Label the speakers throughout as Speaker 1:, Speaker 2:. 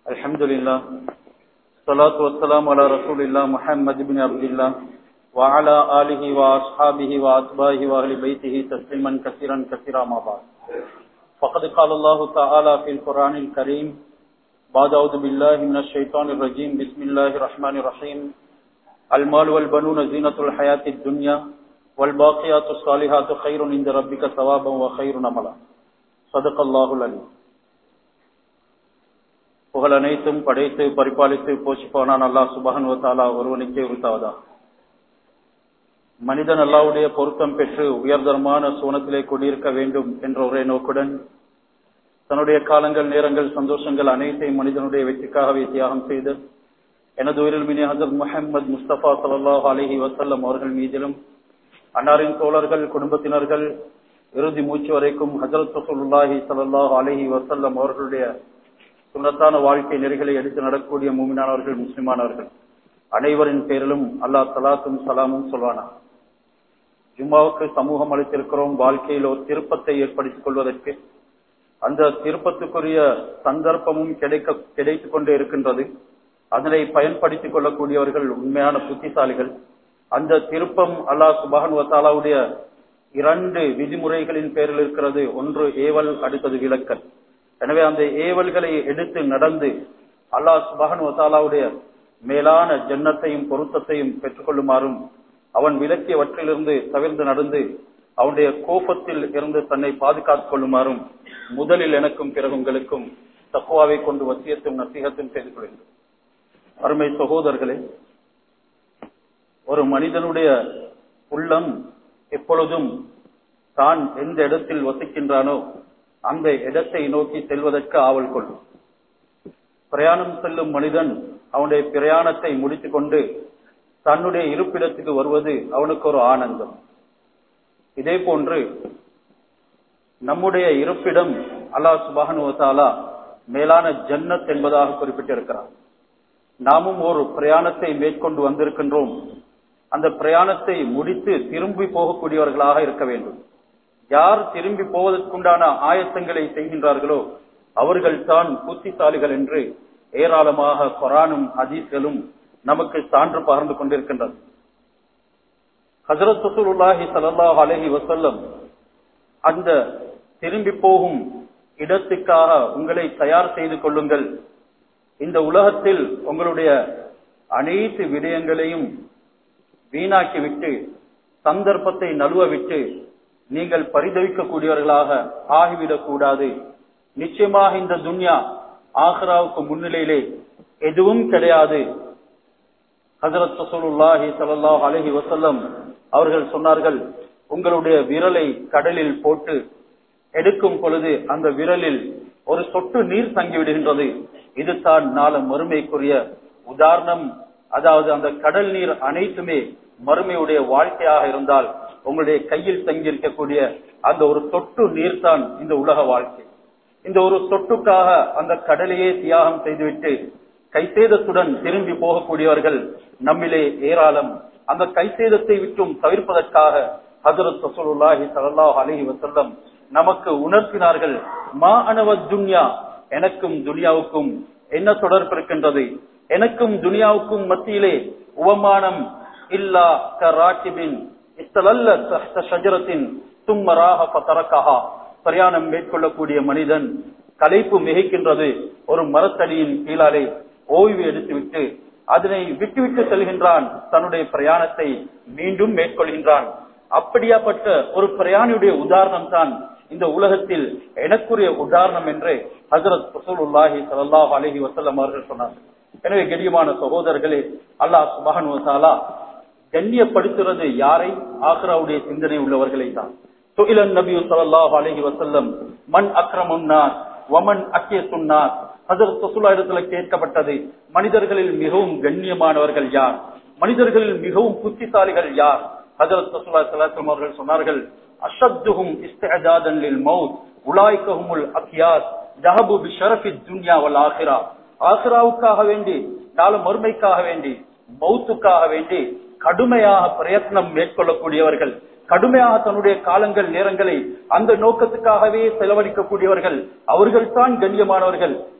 Speaker 1: الحمد لله الصلاة والسلام على رسول الله محمد بن عبد الله وعلى آله وأصحابه وأتباعه وأهل بيته تسليما كثيرا كثيرا ما بعد فقد قال الله تعالى في القرآن الكريم بعد أعوذ بالله من الشيطان الرجيم بسم الله الرحمن الرحيم المال والبنون زينة الحياة الدنيا والباقيات الصالحات خير عند ربك ثوابا وخير نملا صدق الله العليم புகழ் அனைத்தும் படைத்து பரிபாலித்து போஷிப்பவனான் அல்லாஹ் சுபஹன் வத்தாலா ஒருவனுக்கே உரித்தாவதா மனிதன் அல்லாவுடைய பொருத்தம் பெற்று உயர்தரமான சூனத்திலே கொண்டிருக்க வேண்டும் என்ற ஒரே நோக்குடன் தன்னுடைய காலங்கள் நேரங்கள் சந்தோஷங்கள் அனைத்தையும் மனிதனுடைய வெற்றிக்காகவே தியாகம் செய்து எனது உயிரில் மினி ஹசரத் முஹம்மது முஸ்தபா சல்லாஹ் அலஹி வசல்லம் அவர்கள் மீதிலும் அன்னாரின் தோழர்கள் குடும்பத்தினர்கள் இறுதி மூச்சு வரைக்கும் ஹசரத் ரசூலுல்லாஹி சல்லாஹ் அலஹி வசல்லம் அவர்களுடைய சுனத்தான வாழ்க்கை நெறிகளை எடுத்து நடக்கக்கூடிய மூமினானவர்கள் முஸ்லிமானவர்கள் அனைவரின் பேரிலும் அல்லாஹ் சலாத்தும் சலாமும் சொல்வானா ஜும்மாவுக்கு சமூகம் அளித்திருக்கிறோம் வாழ்க்கையில் ஒரு திருப்பத்தை ஏற்படுத்திக் கொள்வதற்கு அந்த திருப்பத்துக்குரிய சந்தர்ப்பமும் கிடைக்க கிடைத்துக் கொண்டே இருக்கின்றது அதனை பயன்படுத்திக் கொள்ளக்கூடியவர்கள் உண்மையான புத்திசாலிகள் அந்த திருப்பம் அல்லாஹ் சுபஹன் வத்தாலாவுடைய இரண்டு விதிமுறைகளின் பேரில் இருக்கிறது ஒன்று ஏவல் அடுத்தது விளக்கல் எனவே அந்த ஏவல்களை எடுத்து நடந்து அல்லாஹ் சுபஹன் வத்தாலாவுடைய மேலான ஜன்னத்தையும் பொருத்தத்தையும் பெற்றுக்கொள்ளுமாறும் அவன் விலக்கியவற்றிலிருந்து தவிர்த்து நடந்து அவனுடைய கோபத்தில் இருந்து தன்னை பாதுகாத்துக் கொள்ளுமாறும் முதலில் எனக்கும் பிறகு உங்களுக்கும் தக்குவாவை கொண்டு வசியத்தும் நசீகத்தும் செய்து கொள்கிறேன் அருமை சகோதரர்களே ஒரு மனிதனுடைய உள்ளம் எப்பொழுதும் தான் எந்த இடத்தில் வசிக்கின்றானோ அந்த இடத்தை நோக்கி செல்வதற்கு ஆவல் கொள்ளும் பிரயாணம் செல்லும் மனிதன் அவனுடைய பிரயாணத்தை முடித்துக் கொண்டு தன்னுடைய இருப்பிடத்துக்கு வருவது அவனுக்கு ஒரு ஆனந்தம் இதே போன்று நம்முடைய இருப்பிடம் அல்லாஹ் சுபானுவத்தாலா மேலான ஜன்னத் என்பதாக குறிப்பிட்டிருக்கிறார் நாமும் ஒரு பிரயாணத்தை மேற்கொண்டு வந்திருக்கின்றோம் அந்த பிரயாணத்தை முடித்து திரும்பி போகக்கூடியவர்களாக இருக்க வேண்டும் யார் திரும்பி போவதற்குண்டான ஆயத்தங்களை செய்கின்றார்களோ அவர்கள் தான் புத்திசாலிகள் என்று ஏராளமாக கொரானும் ஹதீஸ்களும் நமக்கு சான்று பகர்ந்து கொண்டிருக்கின்றது ஹசரத் சசூலுல்லாஹி சல்லாஹ் அலஹி வசல்லம் அந்த திரும்பி போகும் இடத்துக்காக உங்களை தயார் செய்து கொள்ளுங்கள் இந்த உலகத்தில் உங்களுடைய அனைத்து விடயங்களையும் வீணாக்கி விட்டு சந்தர்ப்பத்தை நழுவ விட்டு நீங்கள் பரிதவிக்கக்கூடியவர்களாக ஆகிவிடக் கூடாது நிச்சயமாக இந்த துன்யா ஆஹ்ராவுக்கு முன்னிலையிலே எதுவும் கிடையாது ஹசரத் சசூலுல்லாஹி சல்லாஹ் அலஹி வசல்லம் அவர்கள் சொன்னார்கள் உங்களுடைய விரலை கடலில் போட்டு எடுக்கும் பொழுது அந்த விரலில் ஒரு சொட்டு நீர் தங்கிவிடுகின்றது இது தான் நாள மறுமைக்குரிய உதாரணம் அதாவது அந்த கடல் நீர் அனைத்துமே மறுமையுடைய வாழ்க்கையாக இருந்தால் உங்களுடைய கையில் தங்கியிருக்கக்கூடிய அந்த ஒரு சொட்டு நீர் தான் இந்த உலக வாழ்க்கை இந்த ஒரு சொட்டுக்காக அந்த கடலையே தியாகம் செய்துவிட்டு கைசேதத்துடன் திரும்பி போகக்கூடியவர்கள் நம்மிலே ஏராளம் அந்த கைசேதத்தை விட்டும் தவிர்ப்பதற்காக ஹசரத் ரசூலுல்லாஹி சல்லாஹ் அலஹி வசல்லம் நமக்கு உணர்த்தினார்கள் மா அனவ துன்யா எனக்கும் துனியாவுக்கும் என்ன தொடர்பு இருக்கின்றது எனக்கும் துனியாவுக்கும் மத்தியிலே உவமானம் இல்லா கராக்கிபின் இத்தலல்ல ஷஜரத்தின் தும்மராக பத்தரக்கஹா பிரயாணம் மேற்கொள்ளக்கூடிய மனிதன் கலைப்பு மிகைக்கின்றது ஒரு மரத்தடியின் கீழாலே ஓய்வு எடுத்துவிட்டு அதனை விட்டுவிட்டு செல்கின்றான் தன்னுடைய பிரயாணத்தை மீண்டும் மேற்கொள்கின்றான் அப்படியாப்பட்ட ஒரு பிரயாணியுடைய உதாரணம் தான் இந்த உலகத்தில் எனக்குரிய உதாரணம் என்று ஹசரத் ரசூலுல்லாஹி சல்லாஹ் அலஹி வசல்லம் அவர்கள் சொன்னார்கள் எனவே கெடியமான சகோதரர்களே அல்லாஹ் சுபஹன் வசாலா கண்ணியப்படுத்துறது யாரை ஆக்ராவுடைய சிந்தனை உள்ளவர்களை தான் சுகிலன் நபி சல்லாஹ் அலஹி வசல்லம் மண் அக்ரமுன்னார் வமன் அக்கிய சுன்னார் ஹசரத் ரசூலா இடத்துல கேட்கப்பட்டது மனிதர்களில் மிகவும் கண்ணியமானவர்கள் யார் மனிதர்களில் மிகவும் புத்திசாலிகள் யார் ஹசரத் ரசூலா சலாசம் அவர்கள் சொன்னார்கள் அஷத்துஹும் இஸ்தஜாதன் லில் மவுத் உலாய்கஹுமுல் அக்யாஸ் ஜஹபு பி ஷரஃபி துன்யா வல் ஆஹிரா ஆஹிராவுக்காக வேண்டி நாள மறுமைக்காக வேண்டி மௌத்துக்காக வேண்டி கடுமையாக பிரயத்னம் மேற்கொள்ளக்கூடியவர்கள் கடுமையாக தன்னுடைய காலங்கள் நேரங்களை அந்த நோக்கத்துக்காகவே செலவழிக்கக்கூடியவர்கள் அவர்கள் தான் கண்ணியமானவர்கள்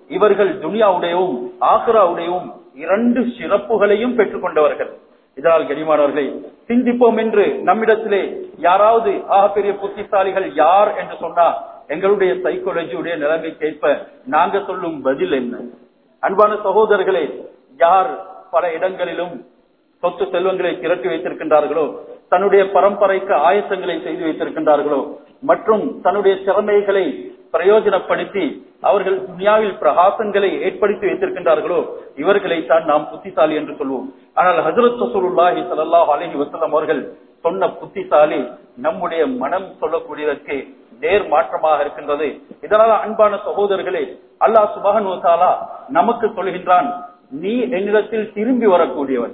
Speaker 1: இவர்கள் துனியாவுடையவும் ஆக்ராவுடையவும் இரண்டு சிறப்புகளையும் பெற்றுக் கொண்டவர்கள் இதனால் கனிமானவர்களை சிந்திப்போம் என்று நம்மிடத்திலே யாராவது ஆக பெரிய புத்திசாலிகள் யார் என்று சொன்னா எங்களுடைய சைக்காலஜியுடைய நிலைமைக்கேற்ப நாங்க சொல்லும் பதில் என்ன அன்பான சகோதரர்களே யார் பல இடங்களிலும் சொத்து செல்வங்களை திரட்டி வைத்திருக்கின்றார்களோ தன்னுடைய பரம்பரைக்கு ஆயத்தங்களை செய்து வைத்திருக்கின்றார்களோ மற்றும் தன்னுடைய திறமைகளை பிரயோஜனப்படுத்தி அவர்கள் துனியாவில் பிரகாசங்களை ஏற்படுத்தி வைத்திருக்கின்றார்களோ இவர்களை தான் நாம் புத்திசாலி என்று சொல்வோம் ஆனால் ஹசரத் ரசூலுல்லாஹி ஸல்லல்லாஹு அலைஹி வஸல்லம் அவர்கள் சொன்ன புத்திசாலி நம்முடைய மனம் சொல்லக்கூடியதற்கு நேர் மாற்றமாக இருக்கின்றது இதனால அன்பான சகோதரர்களே அல்லாஹ் சுபஹானு தாலா நமக்கு சொல்கின்றான் நீ என்னிடத்தில் திரும்பி வரக்கூடியவன்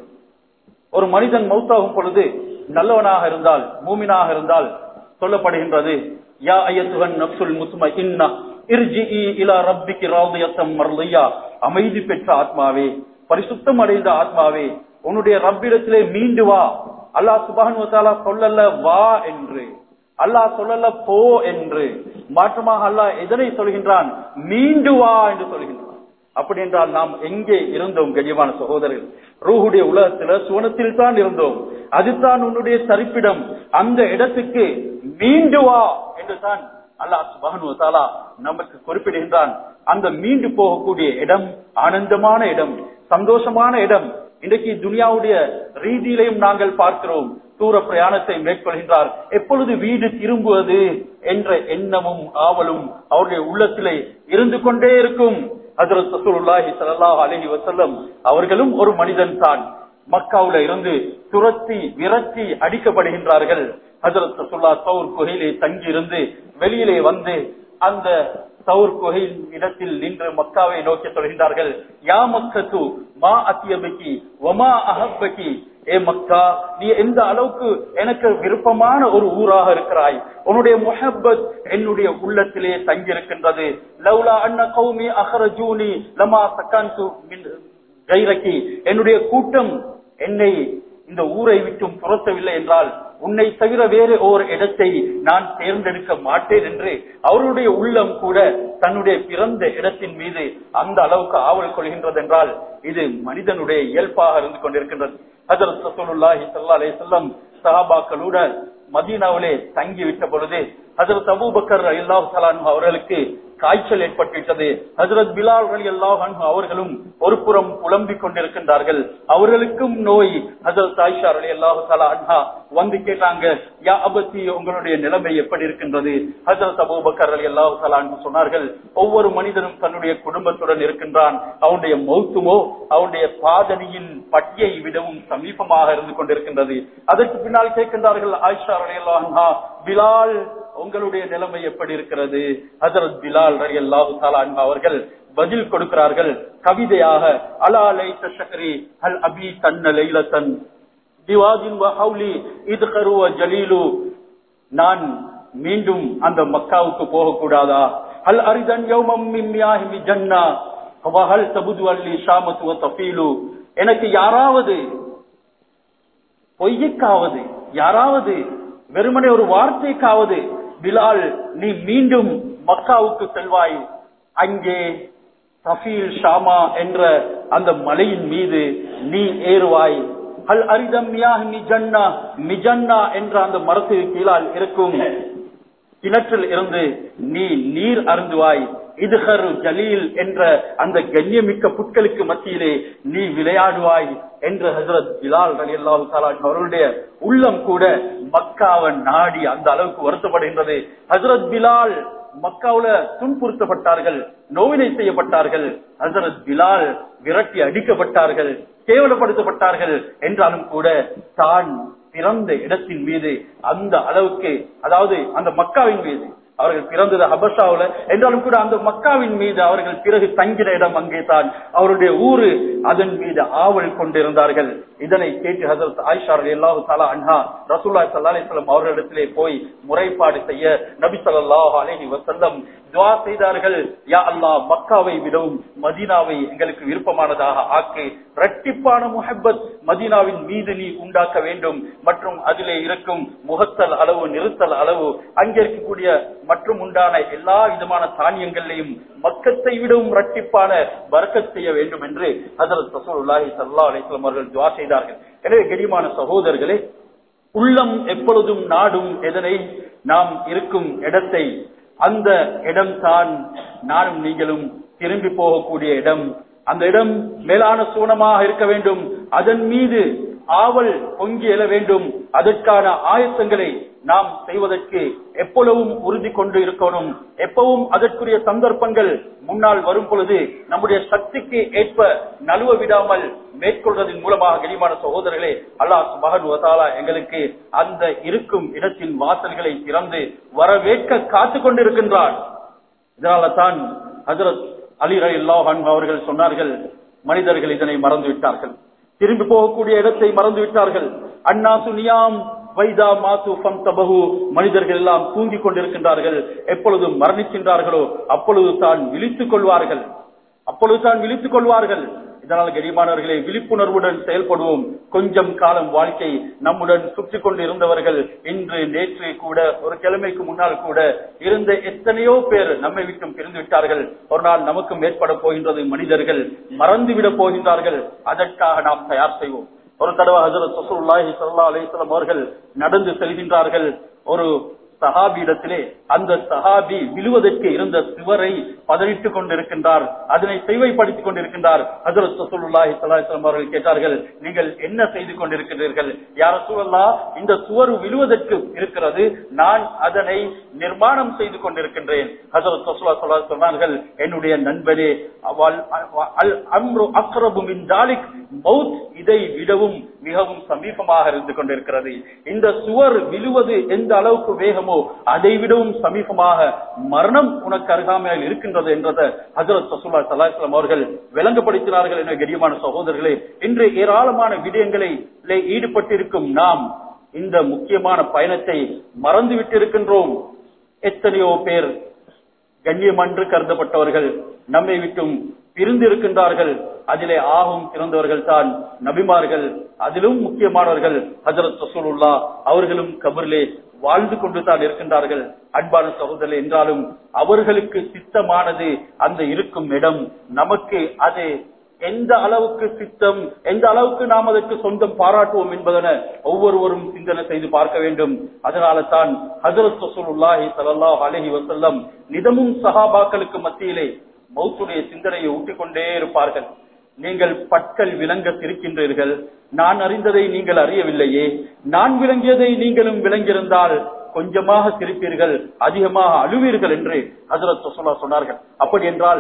Speaker 1: ஒரு மனிதன் மௌத்தாகும் பொழுது நல்லவனாக இருந்தால் மூமினாக இருந்தால் சொல்லப்படுகின்றது யா ஐயத்துகன் நப்சுல் முஸ்ம இன்னா இர்ஜிஇ இலா ரப்பிக்கு ராதியத்தம் மர்லியா அமைதி பெற்ற ஆத்மாவே பரிசுத்தம் அடைந்த ஆத்மாவே உன்னுடைய ரப்பிடத்திலே மீண்டு வா அல்லாஹ் சுபஹன் வத்தாலா சொல்லல வா என்று அல்லாஹ் சொல்லல போ என்று மாற்றமாக அல்லாஹ் எதனை சொல்கின்றான் மீண்டு வா என்று சொல்கின்றான் அப்படி என்றால் நாம் எங்கே இருந்தோம் கண்ணியமான சகோதரர்கள் ரூஹுடைய உலகத்துல சுவனத்தில் தான் இருந்தோம் அதுதான் உன்னுடைய தரிப்பிடம் அந்த இடத்துக்கு மீண்டு வா என்று தான் அல்லாஹ் சுபஹனு தாலா நமக்கு குறிப்பிடுகின்றான் அந்த மீண்டு போகக்கூடிய இடம் ஆனந்தமான இடம் சந்தோஷமான இடம் இன்றைக்கு துனியாவுடைய ரீதியிலையும் நாங்கள் பார்க்கிறோம் தூர பிரயாணத்தை மேற்கொள்கின்றார் எப்பொழுது வீடு திரும்புவது என்ற எண்ணமும் ஆவலும் அவருடைய உள்ளத்திலே இருந்து கொண்டே இருக்கும் ஹஜரத் ரசூலுல்லாஹி ஸல்லல்லாஹு அலைஹி வஸல்லம் அவர்களும் ஒரு மனிதன் தான் மக்காவுல இருந்து துரத்தி விரட்டி அடிக்கப்படுகின்றார்கள் ஹஜரத் ரசூல்லா சவுர் குகையிலே தங்கி இருந்து வெளியிலே வந்து அந்த சவுர் குகையின் இடத்தில் நின்று மக்காவை நோக்கி சொல்கின்றார்கள் யா மக்கத்து மா அத்தியபகி வமா அஹப்பகி ஏ மக்கா நீ எந்த அளவுக்கு எனக்கு விருப்பமான ஒரு ஊராக இருக்கிறாய் உன்னுடைய முஹப்பத் என்னுடைய உள்ளத்திலே தங்கியிருக்கின்றது லவ்லா அன்ன கௌமி அஹரஜூனி லமா சக்கான்து மின் கைரக்கி என்னுடைய கூட்டம் என்னை இந்த ஊரை விட்டும் துரத்தவில்லை என்றால் உன்னை தவிர வேறு ஓர் இடத்தை நான் தேர்ந்தெடுக்க மாட்டேன் என்று அவருடைய உள்ளம் கூட தன்னுடைய பிறந்த இடத்தின் மீது அந்த அளவுக்கு ஆவல் கொள்கின்றது என்றால் இது மனிதனுடைய இயல்பாக இருந்து கொண்டிருக்கின்றது ஹஜரத் ரசூலுல்லாஹி ஸல்லல்லாஹு அலைஹி வஸல்லம் சஹாபாக்களோட மதீனாவிலே தங்கி விட்ட பொழுது ஹஜரத் அபூபக்கர் ரலியல்லாஹு தஆலா அன்ஹு அவர்களுக்கு காய்ச்சல் ஏற்பட்டுவிட்டது ஹஜரத் பிலால் ரலியல்லாஹு அன்ஹு அவர்களும் ஒரு புறம் புலம்பிக் கொண்டிருக்கின்றார்கள் அவர்களுக்கும் நோய் ஹஜரத் ஆயிஷா ரலியல்லாஹு தஆலா அன்ஹா வந்து கேட்டாங்க யா அபத்தி உங்களுடைய நிலைமை எப்படி இருக்கின்றது ஹஜரத் அபூபக்கர் ரலியல்லாஹு தஆலா அன்ஹு சொன்னார்கள் ஒவ்வொரு மனிதனும் தன்னுடைய குடும்பத்துடன் இருக்கின்றான் அவனுடைய மௌத்துமோ அவனுடைய பாதனியின் பட்டியை விடவும் சமீபமாக இருந்து கொண்டிருக்கின்றது அதற்கு பின்னால் கேட்கின்றார்கள் ஆயிஷா ரலியல்லாஹு அன்ஹா பிலால் உங்களுடைய நிலைமை எப்படி இருக்கிறது ஹசரத் பிலால் ரலி அல்லாஹு அவர்கள் பதில் கொடுக்கிறார்கள் கவிதையாக அலா லைத்த ஷக்கரி ஹல் அபி தன்ன லைலத்தன் திவாதின் வஹவுலி இத்கரு வ ஜலீலு நான் மீண்டும் அந்த மக்காவுக்கு போகக்கூடாதா ஹல் அரிதன் யௌமம் மின் மியாஹி மி ஜன்னா வஹல் தபுது அல்லி ஷாமத்து வ தஃபீலு எனக்கு யாராவது பொய்யுக்காவது யாராவது வெறுமனே ஒரு வார்த்தைக்காவது பிலால் நீ மீண்டும் மக்காவுக்கு செல்வாய் அங்கே சஃபீல் ஷாமா என்ற அந்த மலையின் மீது நீ ஏறுவாய் அல் அரிதம் மிஜன்னா மிஜன்னா என்ற அந்த மரத்துக்கு கீழால் இருக்கும் கிணற்றில் இருந்து நீ நீர் அருந்துவாய் இதுஹரு ஜலீல் என்ற அந்த கண்ணியமிக்க புட்களுக்கு மத்தியிலே நீ விளையாடுவாய் என்று ஹசரத் பிலால் அலி அல்லாஹு அவர்களுடைய உள்ளம் கூட மக்காவை நாடி அந்த அளவுக்கு வருத்தப்படுகின்றது ஹசரத் பிலால் மக்காவுல துன்புறுத்தப்பட்டார்கள் நோவினை செய்யப்பட்டார்கள் ஹசரத் பிலால் விரட்டி அடிக்கப்பட்டார்கள் கேவலப்படுத்தப்பட்டார்கள் என்றாலும் கூட தான் பிறந்த இடத்தின் மீது அந்த அளவுக்கு அதாவது அந்த மக்காவின் மீது அவர்கள் பிறந்தது ஹபஷாவுல என்றாலும் கூட அந்த மக்காவின் மீது அவர்கள் பிறகு தங்கின இடம் அங்கே தான் அவருடைய ஊரு அதன் மீது ஆவல் கொண்டிருந்தார்கள் இதனை கேட்டு ஹசரத் ஆயிஷா அல்லாஹு தாலா அன்ஹா ரசூல்லா சல்லா அலிஸ்லாம் அவர்களிடத்திலே போய் முறைப்பாடு செய்ய நபி ஸல்லல்லாஹு அலைஹி வஸல்லம் துவா செய்தார்கள் யா அல்லாஹ் மக்காவை விடவும் மதீனாவை எங்களுக்கு விருப்பமானதாக ஆக்கு இரட்டிப்பான முஹப்பத் மதீனாவின் மீது நீ உண்டாக்க வேண்டும் மற்றும் அதிலே இருக்கும் முகத்தல் அளவு நிறுத்தல் அளவு அங்கே இருக்கக்கூடிய மற்றும் உண்டான எல்லா விதமான தானியங்களையும் மக்கத்தை விடவும் இரட்டிப்பான வரக்கத் செய்ய வேண்டும் என்று ஹசரத் ரசூலுல்லாஹி ஸல்லல்லாஹு அலைஹி வஸல்லம் அவர்கள் துஆ செய்தார்கள் எனவே கெடிமான சகோதரர்களே உள்ளம் எப்பொழுதும் நாடும் எதனை நாம் இருக்கும் இடத்தை அந்த இடம்தான் நானும் நீங்களும் திரும்பி போகக்கூடிய இடம் அந்த இடம் மேலான சூனமாக இருக்க வேண்டும் அதன் மீது ஆவல் பொங்கி எழ வேண்டும் அதற்கான ஆயத்தங்களை நாம் செய்வதற்கு எப்பொழுதும் உறுதி கொண்டு இருக்கணும் எப்பவும் அதற்குரிய சந்தர்ப்பங்கள் முன்னால் வரும் பொழுது நம்முடைய சக்திக்கு ஏற்ப நழுவ விடாமல் மேற்கொள்வதன் மூலமாக கனிமான சகோதரர்களே அல்லாஹ் மகன் வதாலா எங்களுக்கு அந்த இருக்கும் இடத்தின் வாசல்களை திறந்து வரவேற்க காத்து கொண்டிருக்கின்றான் இதனால தான் ஹசரத் அலி ரலியல்லாஹு அன்ஹு அவர்கள் சொன்னார்கள் மனிதர்கள் இதனை மறந்து விட்டார்கள் திரும்பி போகக்கூடிய இடத்தை மறந்து விட்டார்கள் அண்ணா சுனியாம் வைதா மாத்து ஃபந்தபஹு மனிதர்கள் எல்லாம் தூங்கிக் கொண்டிருக்கின்றார்கள் எப்பொழுது மரணிக்கின்றார்களோ அப்பொழுது தான் விழித்துக் கொள்வார்கள் அப்பொழுது தான் விழித்துக் கொள்வார்கள் இதனால் கரிமானவர்களே விழிப்புணர்வுடன் செயல்படுவோம் கொஞ்சம் காலம் வாழ்க்கை நம்முடன் சுற்றி கொண்டு இருந்தவர்கள் இன்று நேற்று கூட ஒரு கிழமைக்கு முன்னால் கூட இருந்த எத்தனையோ பேர் நம்மை விட்டும் பிரிந்து விட்டார்கள் ஒரு நாள் நமக்கும் ஏற்பட போகின்றது மனிதர்கள் மறந்துவிடப் போகின்றார்கள் அதற்காக நாம் தயார் செய்வோம் ஒரு தடவை ஹசரத் ரசூலுல்லாஹி ஸல்லல்லாஹு அலைஹி வஸல்லம் அவர்கள் நடந்து செல்கின்றார்கள் ஒரு சஹாபியிடத்திலே அந்த சஹாபி விழுவதற்கு இருந்த சுவரை பதறிட்டுக் கொண்டிருக்கின்றார் அதனை செய்வைப்படுத்திக் கொண்டிருக்கின்றார் ஹஜரத் ரசூலுல்லாஹி ஸல்லல்லாஹு அலைஹி வஸல்லம் அவர்கள் கேட்டார்கள் நீங்கள் என்ன செய்து கொண்டிருக்கிறீர்கள் யார் ரசூலல்லாஹ் இந்த சுவர் விழுவதற்கு இருக்கிறது நான் அதனை நிர்மாணம் செய்து கொண்டிருக்கின்றேன் ஹஜரத் ரசூலுல்லாஹி ஸல்லல்லாஹு அலைஹி சொன்னார்கள் என்னுடைய நண்பரே அவள் அல் அம்ரு அக்ரபு மின் தாலிக் மௌத் இதை விடவும் மிகவும் சமீபமாக இருந்து கொண்டிருக்கிறது இந்த சுவர் விழுவது எந்த அளவுக்கு வேகமோ அதை விடவும் சமீபமாக மரணம் உனக்கு அருகாமையில் இருக்கின்றது என்றதை ஹசரத் ரசூல்லா சலாஹம் அவர்கள் விளங்கப்படுத்தினார்கள் என கரியமான சகோதரர்களே இன்று ஏராளமான விடயங்களை ஈடுபட்டிருக்கும் நாம் இந்த முக்கியமான பயணத்தை மறந்து விட்டிருக்கின்றோம் எத்தனையோ பேர் கண்ணியமன்று கருதப்பட்டவர்கள் நம்மை விட்டும் பிரிந்திருக்கின்றார்கள் அதிலே ஆகும் பிறந்தவர்கள் தான் நபிமார்கள் அதிலும் முக்கியமானவர்கள் ஹஜரத் ரசூலுல்லா அவர்களும் கபரிலே வாழ்ந்து கொண்டு தான் இருக்கின்றார்கள் அன்பான சகோதரர் என்றாலும் அவர்களுக்கு சித்தமானது அந்த இருக்கும் இடம் நமக்கு அது எந்த அளவுக்கு சித்தம் எந்த அளவுக்கு நாம் அதற்கு சொந்தம் பாராட்டுவோம் என்பதென ஒவ்வொருவரும் சிந்தனை செய்து பார்க்க வேண்டும் அதனால தான் ஹசரத் ரசூலுல்லாஹி ஸல்லல்லாஹு அலைஹி வஸல்லம் நிதமும் சஹாபாக்களுக்கு மத்தியிலே மௌத்துடைய சிந்தனையை ஊட்டிக் கொண்டே இருப்பார்கள் நீங்கள் பற்கள் விளங்க சிரிக்கின்றீர்கள் நான் அறிந்ததை நீங்கள் அறியவில்லையே நான் விளங்கியதை நீங்களும் விளங்கியிருந்தால் கொஞ்சமாக சிரிப்பீர்கள் அதிகமாக அழுவீர்கள் என்று ஹசரத் ரசூல்லா சொன்னார்கள் அப்படி என்றால்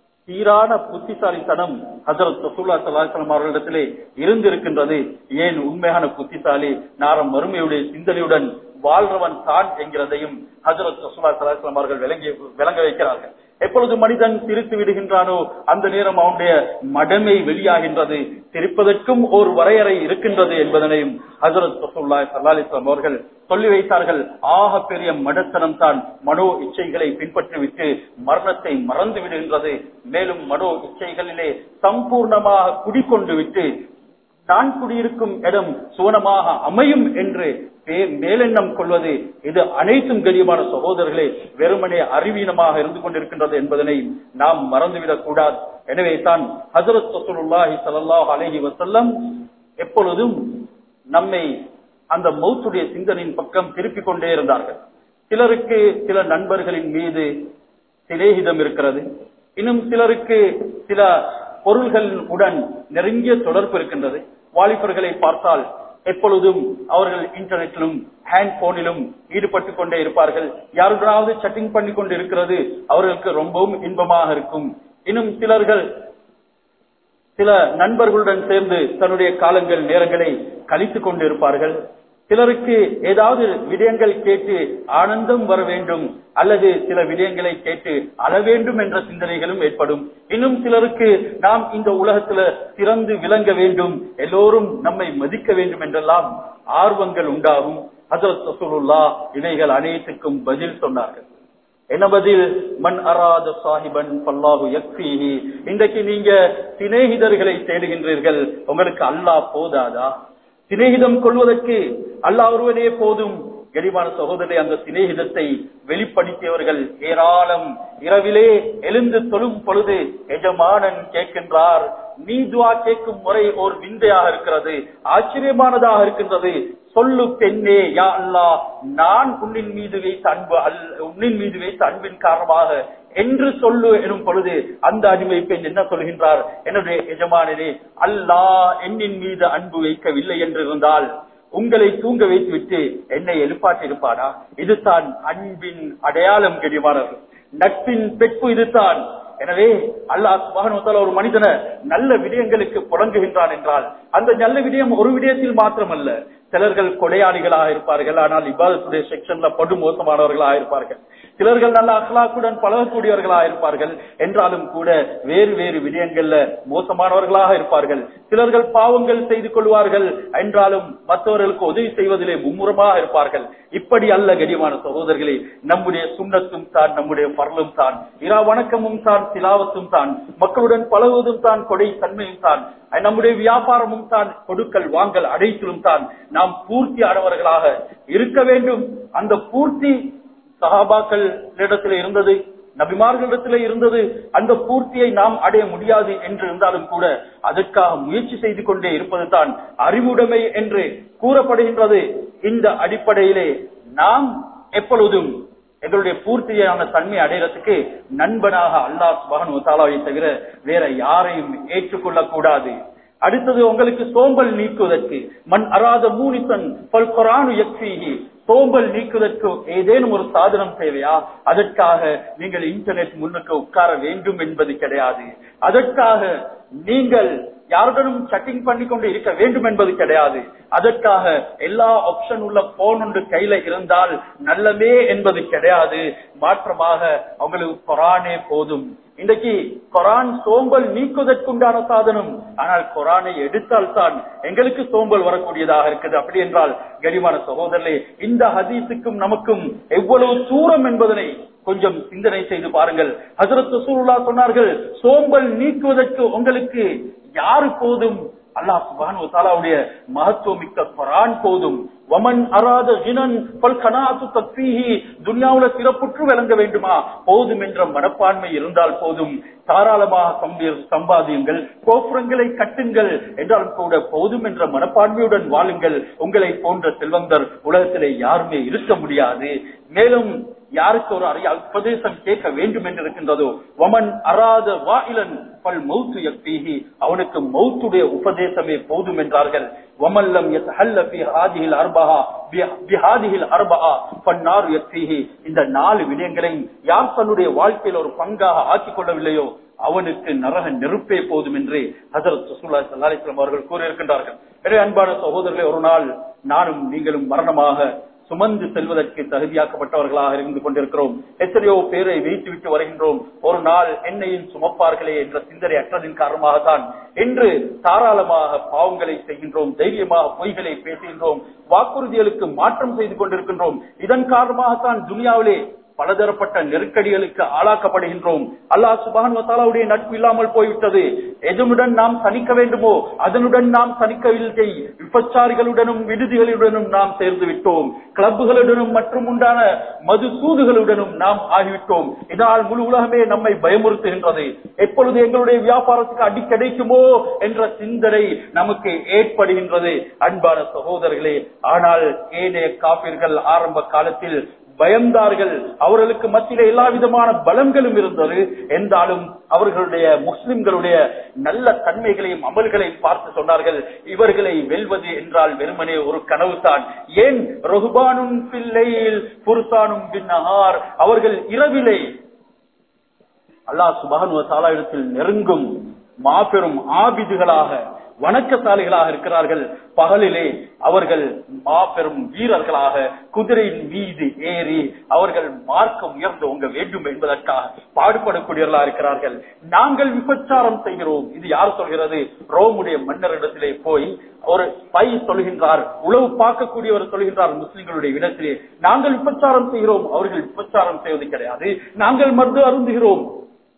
Speaker 1: சீரான புத்திசாலித்தனம் ஹசரத் ரசூல்லா சலாஹம் அவர்களிடத்திலே இருந்திருக்கின்றது ஏன் உண்மையான புத்திசாலி நாரம் மறுமையுடைய சிந்தனையுடன் வாழ்றவன் தான் என்கிறதையும் ஹசரத் ரசூல்லா சலாஹம் அவர்கள் விளங்கி விளங்க வைக்கிறார்கள் எப்பொழுது மனிதன் சிரித்து விடுகின்றானோ அந்த நேரம் அவனுடைய மடமை வெளியாகின்றது சிரிப்பதற்கும் ஒரு வரையறை இருக்கின்றது என்பதனையும் ஹசரத் ரசூல்லா சல்லாலிஸ்லாம் அவர்கள் சொல்லி வைத்தார்கள் ஆக பெரிய மடத்தனம் தான் மனோ இச்சைகளை பின்பற்றிவிட்டு மரணத்தை மறந்து விடுகின்றது மேலும் மனோ இச்சைகளிலே சம்பூர்ணமாக குடிக்கொண்டு விட்டு நான் குடியிருக்கும் இடம் சுவனமாக அமையும் என்று மேலெண்ணம் கொள்வது இது அனைத்தும் கரியமான சகோதரர்களே வெறுமனே அறிவீனமாக இருந்து கொண்டிருக்கின்றது என்பதனை நாம் மறந்துவிடக் கூடாது எனவே தான் ஹசரத் ரசூலுல்லாஹி ஸல்லல்லாஹு அலைஹி வஸல்லம் எப்பொழுதும் நம்மை அந்த மௌத்துடைய சிந்தனையின் பக்கம் திருப்பிக் கொண்டே இருந்தார்கள் சிலருக்கு சில நண்பர்களின் மீது சிநேகிதம் இருக்கிறது இன்னும் சிலருக்கு சில பொருள்கள் உடன் நெருங்கிய தொடர்பு இருக்கின்றது வாலிபர்களை பார்த்தால் எப்பொழுதும் அவர்கள் இன்டர்நெட்டிலும் ஹேண்ட் போனிலும் ஈடுபட்டுக் கொண்டே இருப்பார்கள் யாருடனாவது சட்டிங் பண்ணி கொண்டு இருக்கிறது அவர்களுக்கு ரொம்பவும் இன்பமாக இருக்கும் இன்னும் சிலர்கள் சில நண்பர்களுடன் சேர்ந்து தன்னுடைய காலங்கள் நேரங்களை கழித்துக் கொண்டு இருப்பார்கள் சிலருக்கு ஏதாவது விடயங்கள் கேட்டு ஆனந்தம் வர வேண்டும் அல்லது சில விடயங்களை கேட்டு அழ வேண்டும் என்ற சிந்தனைகளும் ஏற்படும் இன்னும் சிலருக்கு நாம் இந்த உலகத்துல சிறந்து விளங்க வேண்டும் எல்லோரும் நம்மை மதிக்க வேண்டும் என்றெல்லாம் ஆர்வங்கள் உண்டாகும் ஹசரத் ரசூலுல்லா இவைகள் அனைத்துக்கும் பதில் சொன்னார்கள் என்ன பதில் மண் அராத சாஹிபன் பல்லாஹு யக்ஃபீஹி இன்றைக்கு நீங்க சிநேகிதர்களை தேடுகின்றீர்கள் உங்களுக்கு அல்லாஹ் போதாதா சிநேகிதம் கொள்வதற்கு அல்லாஹ் ஒருவனே போதும் கெடிமான சகோதரரை அந்த சிநேகிதத்தை வெளிப்படுத்தியவர்கள் ஏராளம் இரவிலே எழுந்து தொழும் பொழுது எஜமானன் கேட்கின்றார் நீ துவா கேட்கும் முறை ஒரு விந்தையாக இருக்கிறது ஆச்சரியமானதாக இருக்கின்றது சொல்லு பெண்ணே யா அல்லா நான் உன்னின் மீது வைத்த அன்பு அல் உன்னின் மீது வைத்த அன்பின் காரணமாக என்று சொல்லு எனும் பொழுது அந்த அடிமை பெண் என்ன சொல்கின்றார் என்னுடைய எஜமானனே அல்லாஹ் என்னின் மீது அன்பு வைக்கவில்லை என்று இருந்தால் உங்களை தூங்க வைத்து விட்டு என்னை எழுப்பாட்டி இருப்பானா இதுதான் அன்பின் அடையாளம் கெடிமானவர் நட்பின் பெட்பு இதுதான் எனவே அல்லாஹ் சுபானுவத்தால ஒரு மனிதனை நல்ல விடயங்களுக்கு புழங்குகின்றான் என்றால் அந்த நல்ல விடயம் ஒரு விடயத்தில் மாத்திரமல்ல சிலர்கள் கொடையாளிகளாக இருப்பார்கள் ஆனால் இபாதத்துடைய செக்ஷன்ல படு மோசமானவர்களாக இருப்பார்கள் சிலர்கள் நல்ல அகலாக்குடன் பழகக்கூடியவர்களாக இருப்பார்கள் என்றாலும் கூட வேறு வேறு விடயங்கள்ல மோசமானவர்களாக இருப்பார்கள் சிலர்கள் பாவங்கள் செய்து கொள்வார்கள் என்றாலும் மற்றவர்களுக்கு உதவி செய்வதிலே மும்முரமாக இருப்பார்கள் இப்படி அல்ல கடிமான சகோதரர்களே நம்முடைய சுண்ணத்தும் தான் நம்முடைய பரலும் தான் இரா வணக்கமும் தான் சிலாவத்தும் தான் மக்களுடன் பழகுவதும் தான் கொடை தன்மையும் தான் நம்முடைய வியாபாரமும் தான் கொடுக்கல் வாங்கல் அடைத்தலும் தான் நாம் பூர்த்தி ஆனவர்களாக இருக்க வேண்டும் அந்த பூர்த்தி சகாபாக்கள் இடத்துல இருந்தது நபிமார்களிடத்தில் இருந்தது அந்த பூர்த்தியை நாம் அடைய முடியாது என்று இருந்தாலும் கூட அதற்காக முயற்சி செய்து கொண்டே இருப்பது தான் அறிவுடைமை என்று கூறப்படுகின்றது இந்த அடிப்படையிலே நாம் எப்பொழுதும் எங்களுடைய பூர்த்தியான தன்மை அடைகிறதுக்கு நண்பனாக அல்லாஹ் சுபஹன் தாலாவை தவிர வேற யாரையும் ஏற்றுக்கொள்ள கூடாது அடுத்தது உங்களுக்கு சோம்பல் நீக்குவதற்கு மண் அராத மூனித்தன் பல் கொரானு யக்ஃபீஹி சோம்பல் நீக்குவதற்கு ஏதேனும் ஒரு சாதனம் தேவையா அதற்காக நீங்கள் இன்டர்நெட் முன்னுக்கு உட்கார வேண்டும் என்பது கிடையாது அதற்காக நீங்கள் யாருடனும் சட்டிங் பண்ணி கொண்டு இருக்க வேண்டும் என்பது கிடையாது அதற்காக எல்லா ஆப்ஷன் உள்ள போன் ஒன்று கையில இருந்தால் நல்லமே என்பது கிடையாது மாற்றமாக அவங்களுக்கு கொரானே போதும் இன்றைக்கு கொரான் சோம்பல் நீக்குவதற்குண்டான சாதனம் ஆனால் கொரானை எடுத்தால் தான் எங்களுக்கு சோம்பல் வரக்கூடியதாக இருக்குது அப்படி என்றால் கரிமான சகோதரர்களே இந்த ஹதீஸுக்கும் நமக்கும் எவ்வளவு தூரம் என்பதனை கொஞ்சம் சிந்தனை செய்து பாருங்கள் ஹசரத் ரசூலுல்லா சொன்னார்கள் சோம்பல் நீக்குவதற்கு உங்களுக்கு யாரு போதும் அல்லாஹ் சுபானு தாலாவுடைய மகத்துவம் மிக்க குரான் போதும் வமன் அராத ஜினன் பல் கனாத்து தக்ஃபீஹி துன்யாவுல சிறப்புற்று விளங்க வேண்டுமா போதும் என்ற மனப்பான்மை இருந்தால் போதும் தாராளமாக சம்பி- சம்பாதியுங்கள் கோபுரங்களை கட்டுங்கள் என்றால் கூட போதும் என்ற மனப்பான்மையுடன் வாழுங்கள் உங்களை போன்ற செல்வந்தர் உலகத்திலே யாருமே இருக்க முடியாது மேலும் யாருக்கு ஒரு அறிய உபதேசம் கேட்க வேண்டும் என்று இருக்கின்றதோ வமன் அராத வாயிலன் பல் மௌத்து யக்பீஹி அவனுக்கு மௌத்துடைய உபதேசமே போதும் என்றார்கள் வமல்லம் யத்தஹல்ல ஃபீ ஹாதிஹில் அர்பஹா பிஹாதிஹில் அர்பஹா ஃபன்னார் யக்ஃபீஹி இந்த நாலு விடயங்களையும் யார் தன்னுடைய வாழ்க்கையில் ஒரு பங்காக ஆக்கிக் கொள்ளவில்லையோ அவனுக்கு நரக நெருப்பே போதும் என்று ஹசரத் ரசூல்லா ஸல்லல்லாஹு அலைஹி வஸல்லம் அவர்கள் கூறியிருக்கின்றார்கள் எனவே அன்பான சகோதரர்களே ஒரு நாள் நானும் நீங்களும் மரணமாக சுமந்து செல்வதற்கு தகுதியாக்கப்பட்டவர்களாக இருந்து கொண்டிருக்கிறோம் எத்தனையோ பேரை வைத்து விட்டு வருகின்றோம் ஒரு நாள் என்னையும் சுமப்பார்களே என்ற சிந்தனை அற்றதின் காரணமாகத்தான் இன்று தாராளமாக பாவங்களை செய்கின்றோம் தைரியமாக பொய்களை பேசுகின்றோம் வாக்குறுதிகளுக்கு மாற்றம் செய்து கொண்டிருக்கின்றோம் இதன் காரணமாகத்தான் துனியாவிலே பலதரப்பட்ட நெருக்கடிகளுக்கு ஆளாக்கப்படுகின்றோம் அல்லாஹ் சுபான் வத்தாலாவுடைய நட்பு இல்லாமல் போய்விட்டது எதனுடன் நாம் சனிக்க வேண்டுமோ அதனுடன் நாம் சனிக்கவில்லை விபச்சாரிகளுடனும் விடுதிகளுடனும் நாம் சேர்ந்து விட்டோம் கிளப்புகளுடனும் மற்றும் உண்டான மது சூதுகளுடனும் நாம் ஆகிவிட்டோம் இதனால் முழு உலகமே நம்மை பயமுறுத்துகின்றது எப்பொழுது எங்களுடைய வியாபாரத்துக்கு அடி கிடைக்குமோ என்ற சிந்தனை நமக்கு ஏற்படுகின்றது அன்பான சகோதரர்களே ஆனால் ஏனைய காப்பீர்கள் ஆரம்ப காலத்தில் பயந்தார்கள் அவர்களுக்கு மத்தியில எல்லா விதமான பலங்களும் இருந்தது என்றாலும் அவர்களுடைய முஸ்லிம்களுடைய நல்ல தன்மைகளையும் அமல்களையும் பார்த்து சொன்னார்கள் இவர்களை வெல்வது என்றால் வெறுமனே ஒரு கனவு தான் ஏன் ரொஹுபானும் பிள்ளையில் புருசானும் பின்னஹார் அவர்கள் இரவிலே அல்லாஹ் சுபானு தாலா இடத்தில் நெருங்கும் மாபெரும் ஆபிதுகளாக வணக்கசாலிகளாக இருக்கிறார்கள் பகலிலே அவர்கள் மாபெரும் வீரர்களாக குதிரையின் மீது ஏறி அவர்கள் மார்க்கம் உயர்ந்து உங்க வேண்டும் என்பதற்காக பாடுபடக்கூடியவர்களா இருக்கிறார்கள் நாங்கள் விபச்சாரம் செய்கிறோம் இது யார் சொல்கிறது ரோமுடைய மன்னரிடத்திலே போய் ஒரு பை சொல்கின்றார் உளவு பார்க்கக்கூடியவர் சொல்கின்றார் முஸ்லிம்களுடைய இடத்திலே நாங்கள் விபச்சாரம் செய்கிறோம் அவர்கள் விபச்சாரம் செய்வது கிடையாது நாங்கள் மருந்து அருந்துகிறோம்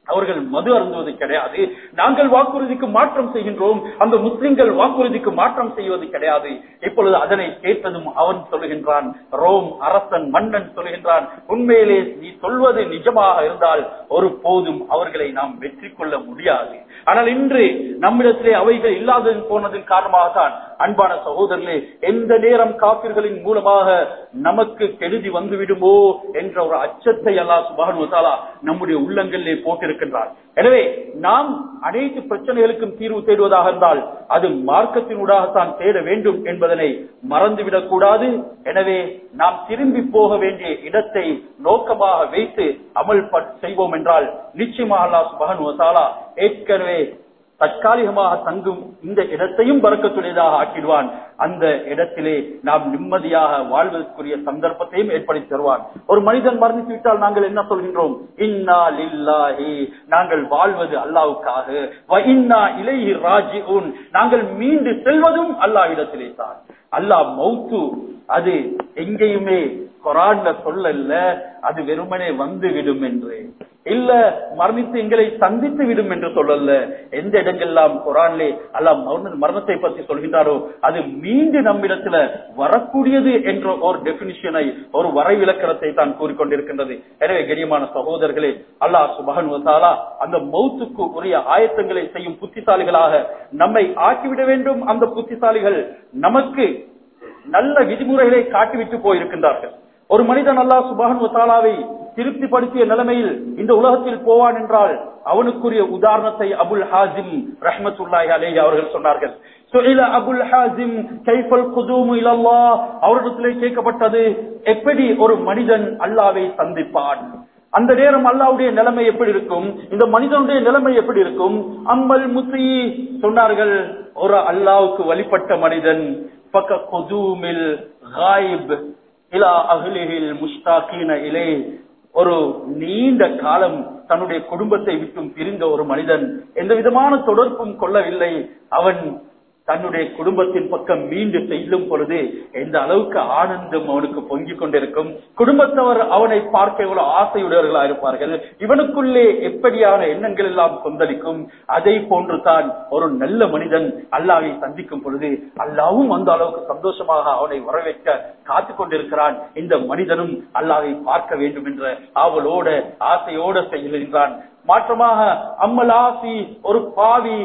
Speaker 1: அவர்கள் மது அருந்துவது கிடையாது நாங்கள் வாக்குறுதிக்கு மாற்றம் செய்கின்றோம் அந்த முஸ்லிம்கள் வாக்குறுதிக்கு மாற்றம் செய்வது கிடையாது இப்பொழுது அதனை கேட்டதும் அவன் சொல்லுகின்றான் ரோம் அரசன் மன்னன் சொல்லுகின்றான் உண்மையிலே நீ சொல்வது நிஜமாக இருந்தால் ஒரு போதும் அவர்களை நாம் வெற்றி கொள்ள முடியாது ஆனால் இன்று நம்மிடத்திலே அவைகள் இல்லாததன் போனதன் காரணமாகத்தான் அன்பான சகோதரர்களே எந்த நேரம் காப்பிர்களின் மூலமாக நமக்கு கெடுதி வந்து விடுமோ என்ற ஒரு அச்சத்தை அல்லாஹ் சுபானு வத்தாலா நம்முடைய உள்ளங்களிலே போட்டிருக்கின்றார் எனவே நாம் அனைத்து பிரச்சனைகளுக்கும் தீர்வு தேடுவதாக இருந்தால் அது மார்க்கத்தினூடாகத்தான் தேட வேண்டும் என்பதனை மறந்துவிடக் கூடாது எனவே நாம் திரும்பி போக வேண்டிய இடத்தை நோக்கமாக வைத்து அமல் ப- செய்வோம் என்றால் நிச்சயமாக அல்லாஹ் சுபானு வத்தாலா ஏற்கனவே தற்காலிகமாக தங்கும் இந்த இடத்தையும் பறக்கத்துடையதாக ஆக்கிடுவான் அந்த இடத்திலே நாம் நிம்மதியாக வாழ்வதற்குரிய சந்தர்ப்பத்தையும் ஏற்படுத்தி தருவான் ஒரு மனிதன் மரணித்து விட்டால் நாங்கள் என்ன சொல்கின்றோம் இன்னா லில்லாஹி நாங்கள் வாழ்வது அல்லாவுக்காக வ இன்னா இலைஹி ராஜிஊன் நாங்கள் மீண்டு செல்வதும் அல்லாஹ்விடத்திலே தான் அல்லாஹ் மௌத்து அது எங்கேயுமே குரான்ல சொல்லல அது வெறுமனே வந்து விடும் என்று இல்ல மரணித்து எங்களை சந்தித்து விடும் என்று சொல்லல எந்த இடங்கள்லாம் குரான்லே அல்லாஹ் மரண- மரணத்தை பற்றி சொல்கின்றாரோ அது மீண்டு நம்மிடத்துல வரக்கூடியது என்ற ஒரு டெபினிஷனை ஒரு வரைவிலக்கணத்தை தான் கூறிக்கொண்டிருக்கின்றது எனவே கண்ணியமான சகோதரர்களே அல்லாஹ் சுபஹன் வத்தாலா அந்த மௌத்துக்கு உரிய ஆயத்தங்களை செய்யும் புத்திசாலிகளாக நம்மை ஆக்கிவிட வேண்டும் அந்த புத்திசாலிகள் நமக்கு நல்ல விதிமுறைகளை காட்டிவிட்டு போயிருக்கின்றார்கள் ஒரு மனிதன் அல்லாஹ் சுபஹன் வத்தாலாவை திருப்திப்படுத்திய நிலைமையில் இந்த உலகத்தில் போவான் என்றால் அவனுக்குரிய உதாரணத்தை அபுல் ஹாசிம் ரஹ்மத்துல்லாஹி அலைஹி அவர்கள் சொன்னார்கள் சுஇல அபுல் ஹாசிம் கைஃபல் குதூமு இலல்லாஹ் அவரிடத்திலே கேட்கப்பட்டது எப்படி ஒரு மனிதன் அல்லாவை சந்திப்பான் அந்த நேரம் அல்லாவுடைய நிலைமை எப்படி இருக்கும் இந்த மனிதனுடைய நிலைமை எப்படி இருக்கும் அம்மல் முசி சொன்னார்கள் ஒரு அல்லாவுக்கு வழிபட்ட மனிதன் பக்க குதூமில் காயிப் இலா அஹ்லிஹில் முஸ்தாகீன இலே ஒரு நீண்ட காலம் தன்னுடைய குடும்பத்தை விட்டும் பிரிந்த ஒரு மனிதன் எந்த விதமான தொடர்பும் கொள்ளவில்லை அவன் தன்னுடைய குடும்பத்தின் பக்கம் மீண்டு செல்லும் பொழுது எந்த அளவுக்கு ஆனந்தம் அவனுக்கு பொங்கிக் கொண்டிருக்கும் குடும்பத்தவர் அவனை பார்க்க எவ்வளவு ஆசையுடையவர்களா இருப்பார்கள் இவனுக்குள்ளே எப்படியான எண்ணங்கள் எல்லாம் கொந்தளிக்கும் அதை போன்று தான் ஒரு நல்ல மனிதன் அல்லாவை சந்திக்கும் பொழுது அல்லாவும் அந்த அளவுக்கு சந்தோஷமாக அவனை வரவேற்க காத்து கொண்டிருக்கிறான் இந்த மனிதனும் அல்லாவை பார்க்க வேண்டும் என்ற ஆவலோட ஆசையோட செய்கின்றான் மாற்றமாக அம்மல் ஆசி ஒரு பாவி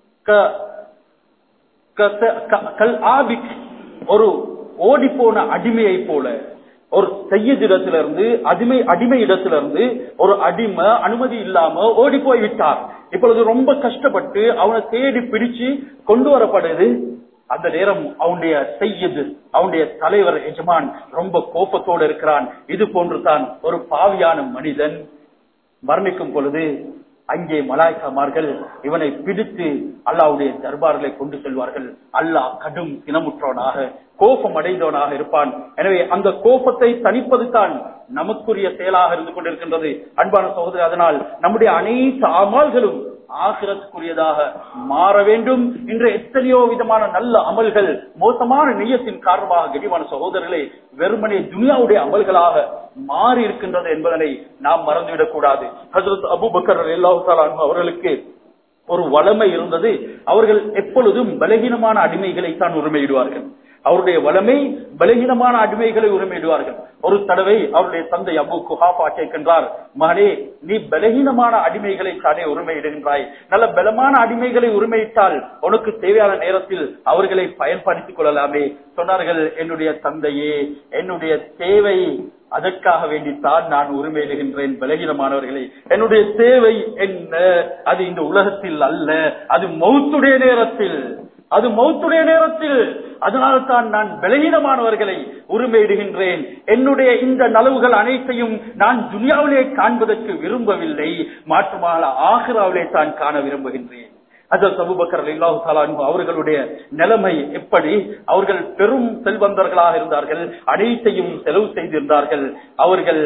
Speaker 1: க கச- க- கல் ஆபிக் ஒரு ஓடி போன அடிமையை போல ஒரு செய்யதிடத்திலிருந்து அடிமை அடிமை இடத்திலிருந்து ஒரு அடிமை அனுமதி இல்லாம ஓடி போய் விட்டார் இப்பொழுது ரொம்ப கஷ்டப்பட்டு அவனை தேடி பிடிச்சு கொண்டு வரப்படுது அந்த நேரம் அவனுடைய செய்யது அவனுடைய தலைவர் எஜமான் ரொம்ப கோபத்தோடு இருக்கிறான் இது போன்று தான் ஒரு பாவியான மனிதன் மரணிக்கும் பொழுது அங்கே மலாய்க்காமார்கள் இவனை பிடித்து அல்லாவுடைய தர்பார்களை கொண்டு செல்வார்கள் அல்லாஹ் கடும் சினமுற்றவனாக கோபம் அடைந்தவனாக இருப்பான் எனவே அந்த கோபத்தை தணிப்பது தான் நமக்குரிய செயலாக இருந்து கொண்டிருக்கின்றது அன்பான சகோதரி அதனால் நம்முடைய அனைத்து அமல்களும் ஆகிரத்துக்குரியதாக மாற வேண்டும் இன்று எத்தனையோ விதமான நல்ல அமல்கள் மோசமான நெய்யத்தின் காரணமாக கடிமான சகோதரர்களே வெறுமனே துனியாவுடைய அமல்களாக மாறி இருக்கின்றது என்பதனை நாம் மறந்துவிடக் கூடாது ஹசரத் அபுபக்கர் அல்லாஹு அவர்களுக்கு ஒரு வளமை இருந்தது அவர்கள் எப்பொழுதும் பலகீனமான அடிமைகளை தான் உரிமையிடுவார்கள் அவருடைய வளமை பலகீனமான அடிமைகளை உரிமையிடுவார்கள் ஒரு தடவை அவருடைய தந்தை அபு குஹாபா கேட்கின்றார் மகனே நீ பலகீனமான அடிமைகளை தானே உரிமையிடுகின்றாய் நல்ல பலமான அடிமைகளை உரிமையிட்டால் உனக்கு தேவையான நேரத்தில் அவர்களை பயன்படுத்திக் கொள்ளலாமே சொன்னார்கள் என்னுடைய தந்தையே என்னுடைய தேவை அதற்காக வேண்டித்தான் நான் உரிமையிடுகின்றேன் பலகீனமானவர்களை என்னுடைய தேவை என்ன அது இந்த உலகத்தில் அல்ல அது மௌத்துடைய நேரத்தில் அது மௌத்துடைய நேரத்தில் அதனால் தான் நான் பலகீனமானவர்களை உரிமையிடுகின்றேன் என்னுடைய இந்த நலவுகள் அனைத்தையும் நான் துனியாவிலே காண்பதற்கு விரும்பவில்லை மாற்றுமாக ஆகிராவிலே தான் காண விரும்புகின்றேன் அதற்கு அபுபக்கர் அல்லாஹு தாலான் அவர்களுடைய நிலைமை எப்படி அவர்கள் பெரும் செல்வந்தர்களாக இருந்தார்கள் அனைத்தையும் செலவு செய்திருந்தார்கள் அவர்கள்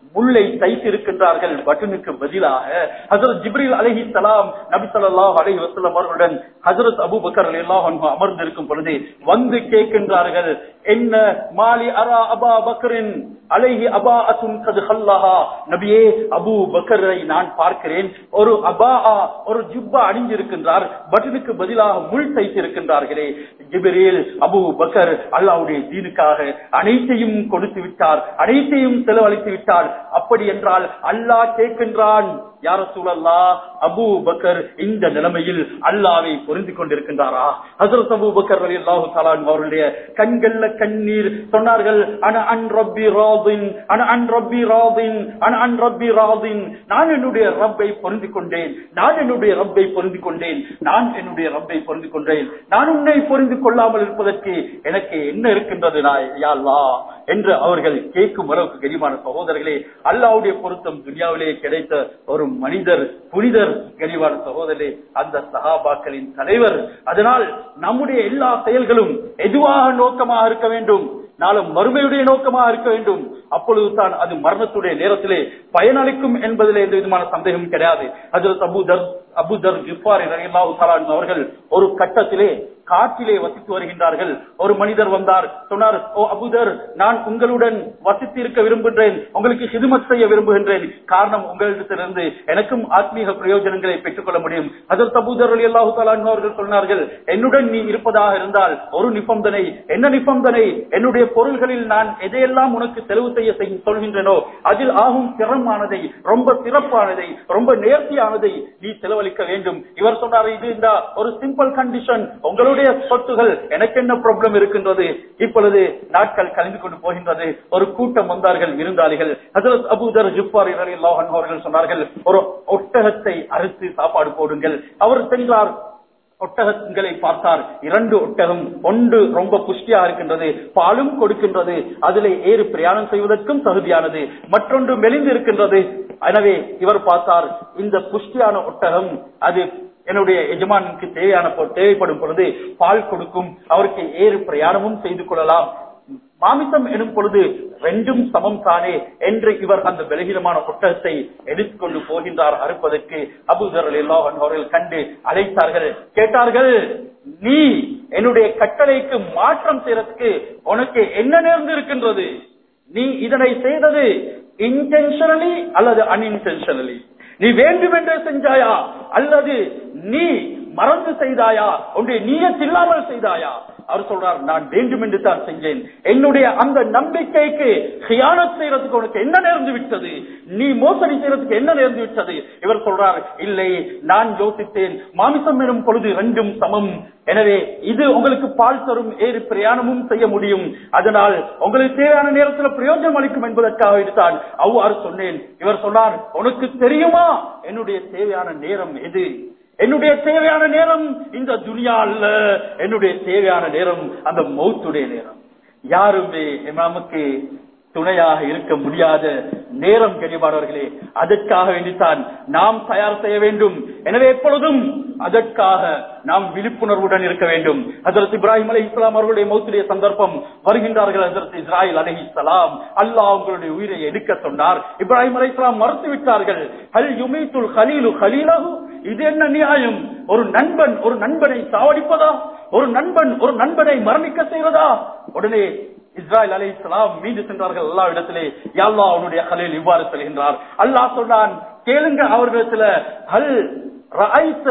Speaker 1: முள்ளை தைத்திருக்கின்றார்கள் பட்டனுக்கு பதிலாக ஹசரத் ஜிப்ரீல் அலஹி சலாம் நபி ஸல்லல்லாஹு அலைஹி வஸல்லம் அவர்களுடன் ஹசரத் அபூபக்கர் ரலியல்லாஹு அன்ஹு அமர்ந்திருக்கும் பொழுது வந்து கேட்கின்றார்கள் என்ன மாலி அரா அபா பக்கரின் அலைஹி அபா அத்துன் கது ஹல்லஹா நபியே அபூ பக்கரை நான் பார்க்கிறேன் ஒரு அபா ஒரு ஜுப்பா அணிஞ்சிருக்கின்றார் பட்டனுக்கு பதிலாக முள் தைத்திருக்கின்றார்களே ஜிப்ரீல் அபூ பக்கர் அல்லாஹ்வுடைய தீனுக்காக அனைத்தையும் கொடுத்து விட்டார் அனைத்தையும் செலவழித்து விட்டார் அப்படி என்றால் அல்லாஹ் கேட்கின்றான் யார சூழல்லா அபூ பக்கர் இந்த நிலைமையில் அல்லாவை பொருந்தி கொண்டிருக்கின்றாரா ஹசரத் அபூ பக்கர் அலி அல்லாஹு தாலான் அவருடைய கண்கள்ல கண்ணீர் சொன்னார்கள் அன அன் ரப்பி ராதின் அன அன் ரப்பி ராதின் அன அன் ரப்பி ராதின் நான் என்னுடைய ரப்பை பொருந்தி கொண்டேன் நான் என்னுடைய ரப்பை பொருந்தி கொண்டேன் நான் என்னுடைய ரப்பை பொருந்தி கொண்டேன் நான் உன்னை பொருந்தி கொள்ளாமல் இருப்பதற்கு எனக்கு என்ன இருக்கின்றது நான் யா அல்லாஹ் என்று அவர்கள் கேட்கும் அளவுக்கு கரிமான சகோதரர்களே அல்லாவுடைய பொருத்தம் துனியாவிலே கிடைத்த ஒரு மனிதர் புனிதர் கரிவான சகோதரே அந்த சகாபாக்களின் தலைவர் அதனால் நம்முடைய எல்லா செயல்களும் எதுவாக நோக்கமாக இருக்க வேண்டும் நாளும் மறுமையுடைய நோக்கமாக இருக்க வேண்டும் அப்பொழுதுதான் அது மரணத்துடைய நேரத்திலே பயனளிக்கும் என்பதிலே எந்த விதமான சந்தேகம் கிடையாது அதில் அபுதர் அபுதர் கிஃபாரி அவர்கள் ஒரு கட்டத்திலே காட்டிலே வசித்து வருகின்றார்கள் ஒரு மனிதர் வந்தார் சொன்னார் ஓ அபுதர் நான் உங்களுடன் வசித்து இருக்க விரும்புகின்றேன் உங்களுக்கு ஹிதுமத் செய்ய விரும்புகின்றேன் காரணம் உங்களிடத்திலிருந்து எனக்கும் ஆத்மீக பிரயோஜனங்களை பெற்றுக்கொள்ள முடியும் அதற்கு அபுதர் அலி அல்லாஹு அவர்கள் சொன்னார்கள் என்னுடன் நீ இருப்பதாக இருந்தால் ஒரு நிபந்தனை என்ன நிபந்தனை என்னுடைய பொருள்களில் நான் எதையெல்லாம் உனக்கு செலவு செய்ய செய்ய சொல்கின்றனோ அதில் ஆகும் திறமானதை ரொம்ப சிறப்பானதை ரொம்ப நேர்த்தியானதை நீ செலவழிக்க வேண்டும் இவர் சொன்னார் இது இந்த ஒரு சிம்பிள் கண்டிஷன் உங்களுடைய சொத்துகள் எனக்கு என்ன ப்ராப்ளம் இருக்கின்றது இப்பொழுது நாட்கள் கலந்து கொண்டு போகின்றது ஒரு கூட்டம் வந்தார்கள் விருந்தாளிகள் ஹசரத் அபூதர் ஜுப்பார் அவர்கள் சொன்னார்கள் ஒரு ஒட்டகத்தை அறுத்து சாப்பாடு போடுங்கள் அவர் சென்றார் ஒட்டகங்களை பார்த்தார் இரண்டு ஒட்டகம் ஒன்று ரொம்ப புஷ்டியா இருக்கின்றது பாலும் கொடுக்கின்றது அதிலே ஏறு பிரயாணம் செய்வதற்கும் தகுதியானது மற்றொன்று மெலிந்து இருக்கின்றது எனவே இவர் பார்த்தார் இந்த புஷ்டியான ஒட்டகம் அது என்னுடைய எஜமானுக்கு தேவையான பொ- தேவைப்படும் பொழுது பால் கொடுக்கும் அவருக்கு ஏறு பிரயாணமும் செய்து கொள்ளலாம் மாமிசம் எனும் பொழுது ரெண்டும் சமம் தானே என்று இவர் அந்த பலகீனமான ஒட்டகத்தை எடுத்துக்கொண்டு போகின்றார் அறுப்பதற்கு அபுதர் அல்லாஹன் அவர்கள் கண்டு அழைத்தார்கள் கேட்டார்கள் நீ என்னுடைய கட்டளைக்கு மாற்றம் செய்யறதுக்கு உனக்கு என்ன நேர்ந்து இருக்கின்றது நீ இதனை செய்தது இன்டென்ஷனலி அல்லது அன்இன்டென்ஷனலி நீ வேண்டுமென்றே செஞ்சாயா அல்லது நீ மறந்து செய்தாயா உன்னுடைய நீயத்தில்லாமல் செய்தாயா அவர் சொல்றார் நான் வேண்டும் என்று தான் செஞ்சேன் என்னுடைய அந்த நம்பிக்கைக்கு ஹியானத் செய்யறதுக்கு உனக்கு என்ன நேர்ந்து விட்டது நீ மோசடி செய்யறதுக்கு என்ன நேர்ந்து விட்டது இவர் சொல்றார் இல்லை நான் யோசித்தேன் மாமிசம் எனும் பொழுது ரெண்டும் சமம் எனவே இது உங்களுக்கு பால் தரும் ஏறு பிரயாணமும் செய்ய முடியும் அதனால் உங்களுக்கு தேவையான நேரத்தில் பிரயோஜனம் அளிக்கும் என்பதற்காக இதுதான் அவ்வாறு சொன்னேன் இவர் சொன்னார் உனக்கு தெரியுமா என்னுடைய தேவையான நேரம் எது என்னுடைய தேவையான நேரம் இந்த துனியா அல்ல என்னுடைய தேவையான நேரம் அந்த மௌத்துடைய நேரம் யாருமே நமக்கு துணையாக இருக்க முடியாத நேரம் கெடிபாடவர்களே அதற்காக வேண்டித்தான் நாம் தயார் செய்ய வேண்டும் எனவே எப்பொழுதும் அதற்காக நாம் விழிப்புணர்வுடன் இருக்க வேண்டும் ஹசரத் இப்ராஹிம் அலி இஸ்லாம் அவர்களுடைய மௌத்துடைய சந்தர்ப்பம் வருகின்றார்கள் ஹசரத் இஸ்ராயில் அலி இஸ்லாம் அல்லாஹ் உங்களுடைய உயிரை எடுக்க சொன்னார் இப்ராஹிம் அலி இஸ்லாம் மறுத்து விட்டார்கள் ஹல் யுமைத்துல் ஹலீலு ஹலீலஹு இது என்ன நியாயம் ஒரு நண்பன் ஒரு நண்பனை சாவடிப்பதா ஒரு நண்பன் ஒரு நண்பனை மரணிக்க செய்வதா உடனே இஸ்ராயல் அலை இஸ்லாம் மீண்டு சென்றார்கள் எல்லா இடத்திலே யாழ்லா அவனுடைய ஹலீல் இவ்வாறு செல்கின்றார் அல்லாஹ் சொன்னான் கேளுங்க அவர்களிடத்துல ஹல் ரஐச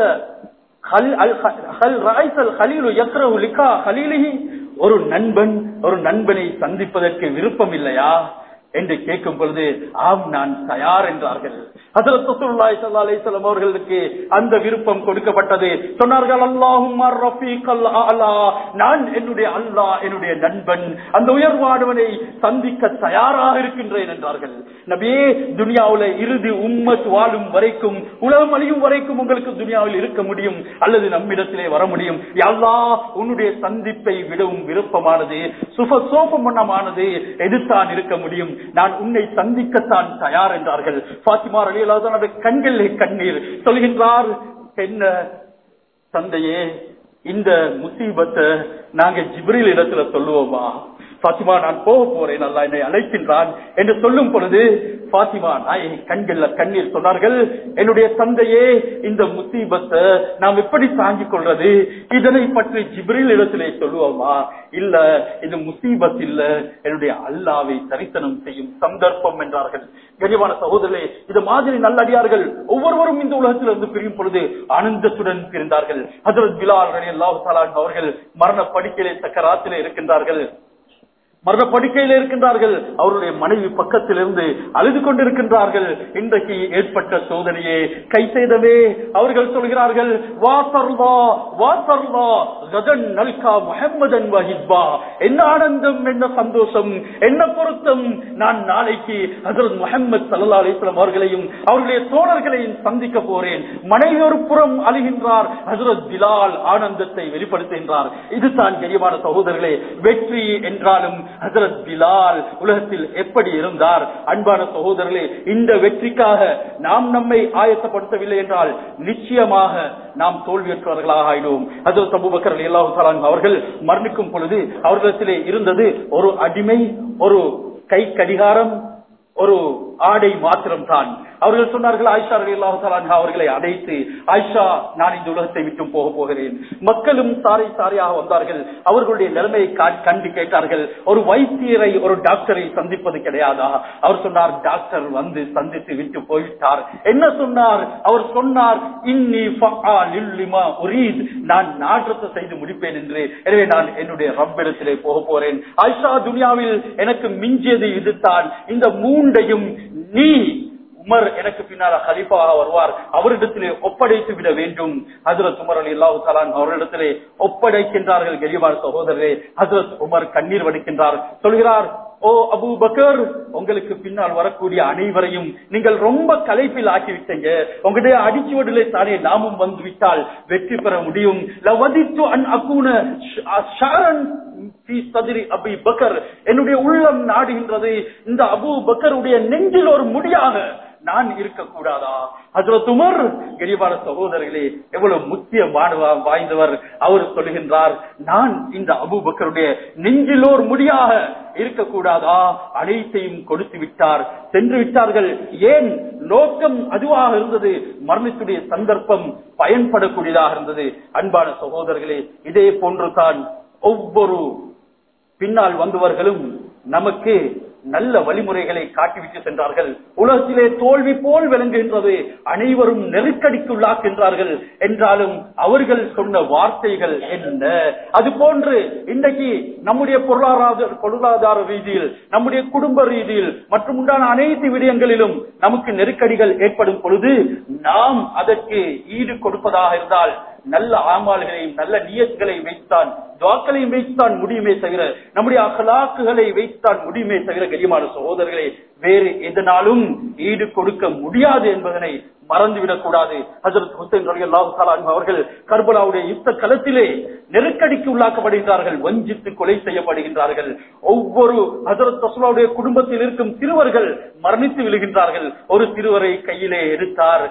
Speaker 1: ஹல் அல் ஹல் ரஐசல் ஹலீலு யக்ரஹு லிகா ஹலீலிஹி ஒரு நண்பன் ஒரு நண்பனை சந்திப்பதற்கு விருப்பம் இல்லையா என்று கேட்கும் பொழுது ஆம் நான் தயார் என்றார்கள் ஹஜரத் ரசூலுல்லாஹி ஸல்லல்லாஹு அலைஹி வஸல்லம் அவர்களுக்கு அந்த விருப்பம் கொடுக்கப்பட்டது சொன்னார்கள் அல்லாஹும்ம ரஃபீகல் அலா நான் என்னுடைய அல்லாஹ் என்னுடைய நண்பன் அந்த உயர்வானவனை சந்திக்க தயாராக இருக்கின்றேன் என்றார்கள் நபியே துனியாவுல இறுதி உம்மத் வாழும் வரைக்கும் உலகம் அழியும் வரைக்கும் உங்களுக்கு துனியாவில் இருக்க முடியும் அல்லது நம்மிடத்திலே வர முடியும் யா அல்லாஹ் உன்னுடைய சந்திப்பை விடவும் விருப்பமானது சுப சோபமனமானது எதிர்த்தான் இருக்க முடியும் நான் உன்னை சந்திக்கத்தான் தயார் என்றார்கள் பாத்திமா அலியலாத கண்களிலே கண்ணீர் சொல்கின்றார் என்ன தந்தையே இந்த முசீபத்தை நாங்க ஜிப்ரில் இடத்துல சொல்லுவோமா பாத்திமா நான் போக போறேன் அல்லா என்னை அழைக்கின்றான் என்று சொல்லும் பொழுது பாத்திமா நாயகி கண்கள்ல கண்ணீர் சொன்னார்கள் என்னுடைய தந்தையே இந்த முசீபத்தை நாம் எப்படி தாங்கிக் கொள்றது இதனை பற்றி ஜிப்ரில் இடத்திலே சொல்லுவோமா இல்ல இது முசீபத் இல்ல என்னுடைய அல்லாவை தரிசனம் செய்யும் சந்தர்ப்பம் என்றார்கள் கனிவான சகோதரர்களே இது மாதிரி நல்லடியார்கள் ஒவ்வொருவரும் இந்த உலகத்திலிருந்து பிரியும் பொழுது ஆனந்தத்துடன் பிரிந்தார்கள் ஹசரத் பிலால் அலி அல்லாஹு அவர்கள் மரண படுக்கையிலே சக்கராத்திலே இருக்கின்றார்கள் மரண படுக்கையில் இருக்கின்றார்கள் அவருடைய மனைவி பக்கத்தில் இருந்து அழுது கொண்டிருக்கின்றார்கள் இன்றைக்கு ஏற்பட்ட சோதனையே கை செய்தவே அவர்கள் சொல்கிறார்கள் வாசர்வா வாசர்வா கதன் நல்கா முஹம்மதன் வஹித்பா என்ன ஆனந்தம் என்ன சந்தோஷம் என்ன பொருத்தம் நான் நாளைக்கு ஹசரத் முஹம்மது சல்லா அலிஸ்லாம் அவர்களையும் அவர்களுடைய தோழர்களையும் சந்திக்க போறேன் மனைவி ஒரு புறம் அழுகின்றார் ஹசரத் பிலால் ஆனந்தத்தை வெளிப்படுத்துகின்றார் இதுதான் கரியமான சகோதரர்களே வெற்றி என்றாலும் ஹசரத் பிலால் உலகத்தில் எப்படி இருந்தார் அன்பான சகோதரர்களே இந்த வெற்றிக்காக நாம் நம்மை ஆயத்தப்படுத்தவில்லை என்றால் நிச்சயமாக நாம் தோல்வியற்றவர்களாக ஆயிடுவோம் ஹசரத் அபுபக்கர் அல்லாஹு அவர்கள் மரணிக்கும் பொழுது அவர்களிடத்திலே இருந்தது ஒரு அடிமை ஒரு கை கடிகாரம் ஒரு ஆடை மாத்திரம் தான் அவர்கள் சொன்னார்கள் ஆயிஷா அலி அல்லாஹு அவர்களை அடைத்து ஆயிஷா நான் இந்த உலகத்தை விட்டு போக போகிறேன் மக்களும் சாரை சாரையாக வந்தார்கள் அவர்களுடைய நிலைமையை கா- கண்டு கேட்டார்கள் ஒரு வைத்தியரை ஒரு டாக்டரை சந்திப்பது கிடையாதா அவர் சொன்னார் டாக்டர் வந்து சந்தித்து விட்டு போய்விட்டார் என்ன சொன்னார் அவர் சொன்னார் இன்னி ஃபஆலில் லிமா உரீத் நான் நாற்றத்தை செய்து முடிப்பேன் என்று எனவே நான் என்னுடைய ரப்பிடத்திலே போக போறேன் ஆயிஷா துனியாவில் எனக்கு மிஞ்சியது இதுதான் இந்த மூண்டையும் நீ உமர் எனக்கு பின்னால ஹலிஃபாக வருவார் அவரிடத்திலே ஒப்படைத்து விட வேண்டும் ஹசரத் உமர் அலி அல்லாஹு தலான் அவரிடத்திலே ஒப்படைக்கின்றார்கள் கெரிவார் சகோதரரே ஹசரத் உமர் கண்ணீர் வடிக்கின்றார் சொல்கிறார் ஓ அபு பக்கர் உங்களுக்கு பின்னால் வரக்கூடிய அனைவரையும் நீங்கள் ரொம்ப கலைப்பில் ஆக்கிவிட்டீங்க உங்களுடைய அடிச்சுவடிலே தானே நாமும் வந்து விட்டால் வெற்றி பெற முடியும் லவதித்து அன் அக்கூன ஷாரன் ஃபீ சதுரி அபி பக்கர் என்னுடைய உள்ளம் நாடுகின்றது இந்த அபு பக்கருடைய நெஞ்சில் ஒரு முடியாக நான் இருக்கக்கூடாதா ஹசரத் உமர் கரிபான சகோதரர்களே எவ்வளவு முக்கியமானவா வாய்ந்தவர் அவர் சொல்லுகின்றார் நான் இந்த அபு பக்கருடைய நெஞ்சிலோர் முடியாக இருக்கக்கூடாதா அனைத்தையும் கொடுத்து விட்டார் சென்று விட்டார்கள் ஏன் நோக்கம் அதுவாக இருந்தது மரணத்துடைய சந்தர்ப்பம் பயன்படக்கூடியதாக இருந்தது அன்பான சகோதரர்களே இதே போன்றுதான் ஒவ்வொரு பின்னால் வந்தவர்களும் நமக்கு நல்ல வழிமுறைகளை காட்டிவிட்டு சென்றார்கள் உலகத்திலே தோல்வி போல் விளங்குகின்றது அனைவரும் நெருக்கடிக்குள்ளாக்கின்றார்கள் என்றாலும் அவர்கள் சொன்ன வார்த்தைகள் என்ன அது போன்று இன்றைக்கு நம்முடைய பொருளாதார பொருளாதார ரீதியில் நம்முடைய குடும்ப ரீதியில் மற்றும் உண்டான அனைத்து விடயங்களிலும் நமக்கு நெருக்கடிகள் ஏற்படும் பொழுது நாம் அதற்கு ஈடு கொடுப்பதாக இருந்தால் நல்ல ஆமால்களையும் நல்ல நியத்துகளை வைத்தான் துவாக்களையும் வைத்தான் முடியுமே தவிர நம்முடைய அகலாக்குகளை வைத்தான் முடியுமே தவிர கரியமான சகோதரர்களை வேறு எதனாலும் ஈடு கொடுக்க முடியாது என்பதனை மறந்துவிடக் கூடாது ஹசரத் ஹுசைன் ரலியல்லாஹு தஆலா அன்ஹு அவர்கள் கர்பலாவுடைய யுத்த களத்திலே நெருக்கடிக்கு உள்ளாக்கப்படுகின்றார்கள் வஞ்சித்து கொலை செய்யப்படுகின்றார்கள் ஒவ்வொரு ஹசரத் ரசூலுடைய குடும்பத்தில் இருக்கும் சிறுவர்கள் மரணித்து விழுகின்றார்கள் ஒரு சிறுவரை கையிலே எடுத்தார்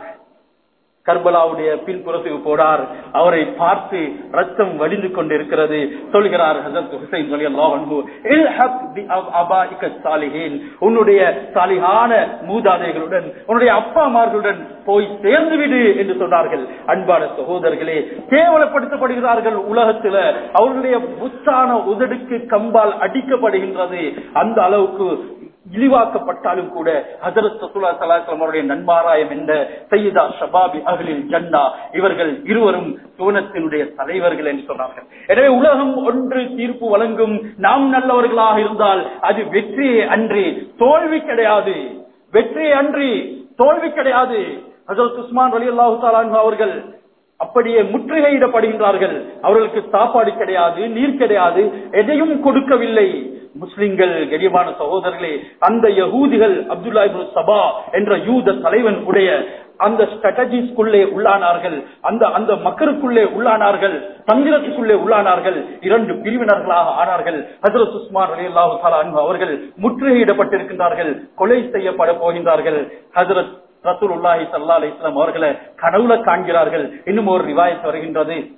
Speaker 1: கர்பலாவுடைய பின்புறத்துக்கு போனார் அவரை பார்த்து ரத்தம் வடிந்து கொண்டிருக்கிறது சொல்கிறார் ஹசரத் ஹுசைன் ரலியல்லாஹு அன்ஹு இல்ஹக் பி அபாஇக சாலிஹீன் உன்னுடைய சாலிஹான மூதாதைகளுடன் உன்னுடைய அப்பாமார்களுடன் போய் சேர்ந்து விடு என்று சொன்னார்கள் அன்பான சகோதரர்களே கேவலப்படுத்தப்படுகிறார்கள் உலகத்துல அவர்களுடைய புத்தான உதடுக்கு கம்பால் அடிக்கப்படுகின்றது அந்த அளவுக்கு இழிவாக்கப்பட்டாலும் கூட ஹசரத் ரசூலா சலாஹம் அவருடைய நன்மாராயம் என்ற சையதா ஷபாபி அகலில் ஜன்னா இவர்கள் இருவரும் சோனத்தினுடைய தலைவர்கள் என்று சொன்னார்கள் எனவே உலகம் ஒன்று தீர்ப்பு வழங்கும் நாம் நல்லவர்களாக இருந்தால் அது வெற்றியே அன்றி தோல்வி கிடையாது வெற்றியே அன்றி தோல்வி கிடையாது ஹசரத் உஸ்மான் அலி அல்லாஹு அவர்கள் அப்படியே முற்றுகையிடப்படுகின்றார்கள் அவர்களுக்கு சாப்பாடு கிடையாது நீர் கிடையாது எதையும் கொடுக்கவில்லை முஸ்லிம்கள் கரியமான சகோதரர்களே அந்த யகூதிகள் அப்துல்லா இப்னு சபா என்ற யூத தலைவன் உடைய அந்த ஸ்ட்ராட்டஜிஸ்குள்ளே உள்ளானார்கள் அந்த அந்த மக்களுக்குள்ளே உள்ளானார்கள் தந்திரத்துக்குள்ளே உள்ளானார்கள் இரண்டு பிரிவினர்களாக ஆனார்கள் ஹசரத் உஸ்மான் அலி அல்லாஹு அவர்கள் முற்றுகையிடப்பட்டிருக்கின்றார்கள் கொலை செய்யப்பட போகின்றார்கள் ஹசரத் ரசூலுல்லாஹி ஸல்லல்லாஹு அலைஹி வஸல்லம் அவர்களை கனவுல காண்கிறார்கள் இன்னும் ஒரு ரிவாயத் வருகின்றது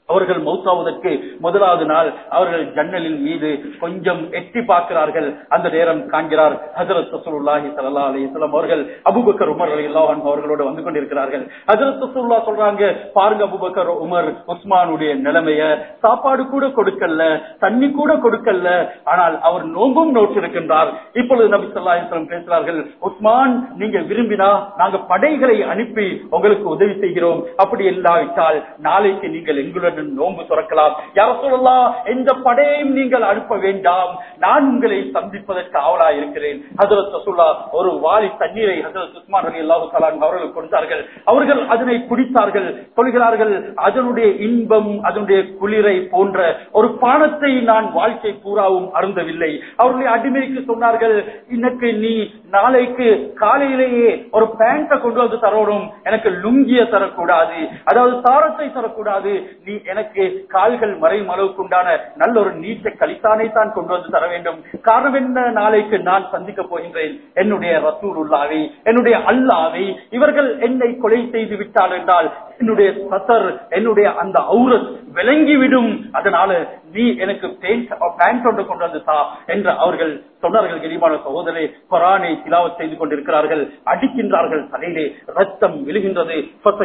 Speaker 1: அவர்கள் மௌத்தாவதற்கு முதலாவது நாள் அவர்கள் ஜன்னலின் மீது கொஞ்சம் எட்டி பார்க்கிறார்கள் அந்த நேரம் காண்கிறார் ஹசரத் ரசூலுல்லாஹி ஸல்லல்லாஹு அலைஹி வஸல்லம் அவர்கள் அபூபக்கர் உமர் ரலியல்லாஹு அன்ஹு அவர்களோடு வந்து கொண்டிருக்கிறார்கள் ஹசரத் ரசூலுல்லாஹ் சொல்றாங்க பாருங்க அபூபக்கர் உமர் உஸ்மானுடைய நிலைமைய சாப்பாடு கூட கொடுக்கல தண்ணி கூட கொடுக்கல ஆனால் அவர் நோம்பும் நோற்றிருக்கின்றார் இப்பொழுது நபி ஸல்லல்லாஹு அலைஹி வஸல்லம் பேசுகிறார்கள் உஸ்மான் நீங்க விரும்பினா நாங்க படைகளை அனுப்பி உங்களுக்கு உதவி செய்கிறோம் அப்படி இல்லாவிட்டால் நாளைக்கு நீங்கள் எங்களுடன் நோன்பு துறக்கலாம் யார சொல்லலாம் எந்த படையையும் நீங்கள் அனுப்ப வேண்டாம் நான் உங்களை சந்திப்பதற்கு ஆவலா இருக்கிறேன் ஹசரத் ரசூல்லா ஒரு வாளி தண்ணீரை ஹசரத் உஸ்மான் அலி அல்லாஹு சலான் அவர்களுக்கு கொடுத்தார்கள் அவர்கள் அதனை குடித்தார்கள் சொல்கிறார்கள் அதனுடைய இன்பம் அதனுடைய குளிரை போன்ற ஒரு பானத்தை நான் வாழ்க்கை பூராவும் அருந்தவில்லை அவர்களுடைய அடிமைக்கு சொன்னார்கள் எனக்கு நீ நாளைக்கு காலையிலேயே ஒரு பேண்ட கொண்டு வந்து தரணும் எனக்கு லுங்கிய தரக்கூடாது அதாவது சாரத்தை தரக்கூடாது நீ எனக்கு கால்கள் மறையும் அளவுக்கு உண்டான நல்ல ஒரு நீச்ச கலித்தானை தான் கொண்டு வந்து தர வேண்டும் காரணம் என்ன நாளைக்கு நான் சந்திக்க போகின்றேன் என்னுடைய ரசூல் உள்ளாவை என்னுடைய அல்லாவை இவர்கள் என்னை கொலை செய்து விட்டால் என்றால் என்னுடைய சத்தர் என்னுடைய அந்த அவுரத் விளங்கிவிடும் அதனால நீ எனக்கு பேண்ட் ஒன்று கொண்டு வந்து தா என்று அவர்கள் சொன்னார்கள் கரிமான சகோதரே கொரானை திலாவத் செய்து கொண்டிருக்கிறார்கள் அடிக்கின்றார்கள் தலையிலே ரத்தம் விழுகின்றது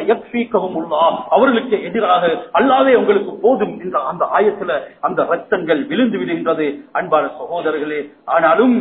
Speaker 1: அவர்களுக்கு எதிராக அல்லாவே உங்களுக்கு போதும் என்ற அந்த ஆயத்துல அந்த ரத்தங்கள் விழுந்து விடுகின்றது அன்பான சகோதரர்களே ஆனாலும்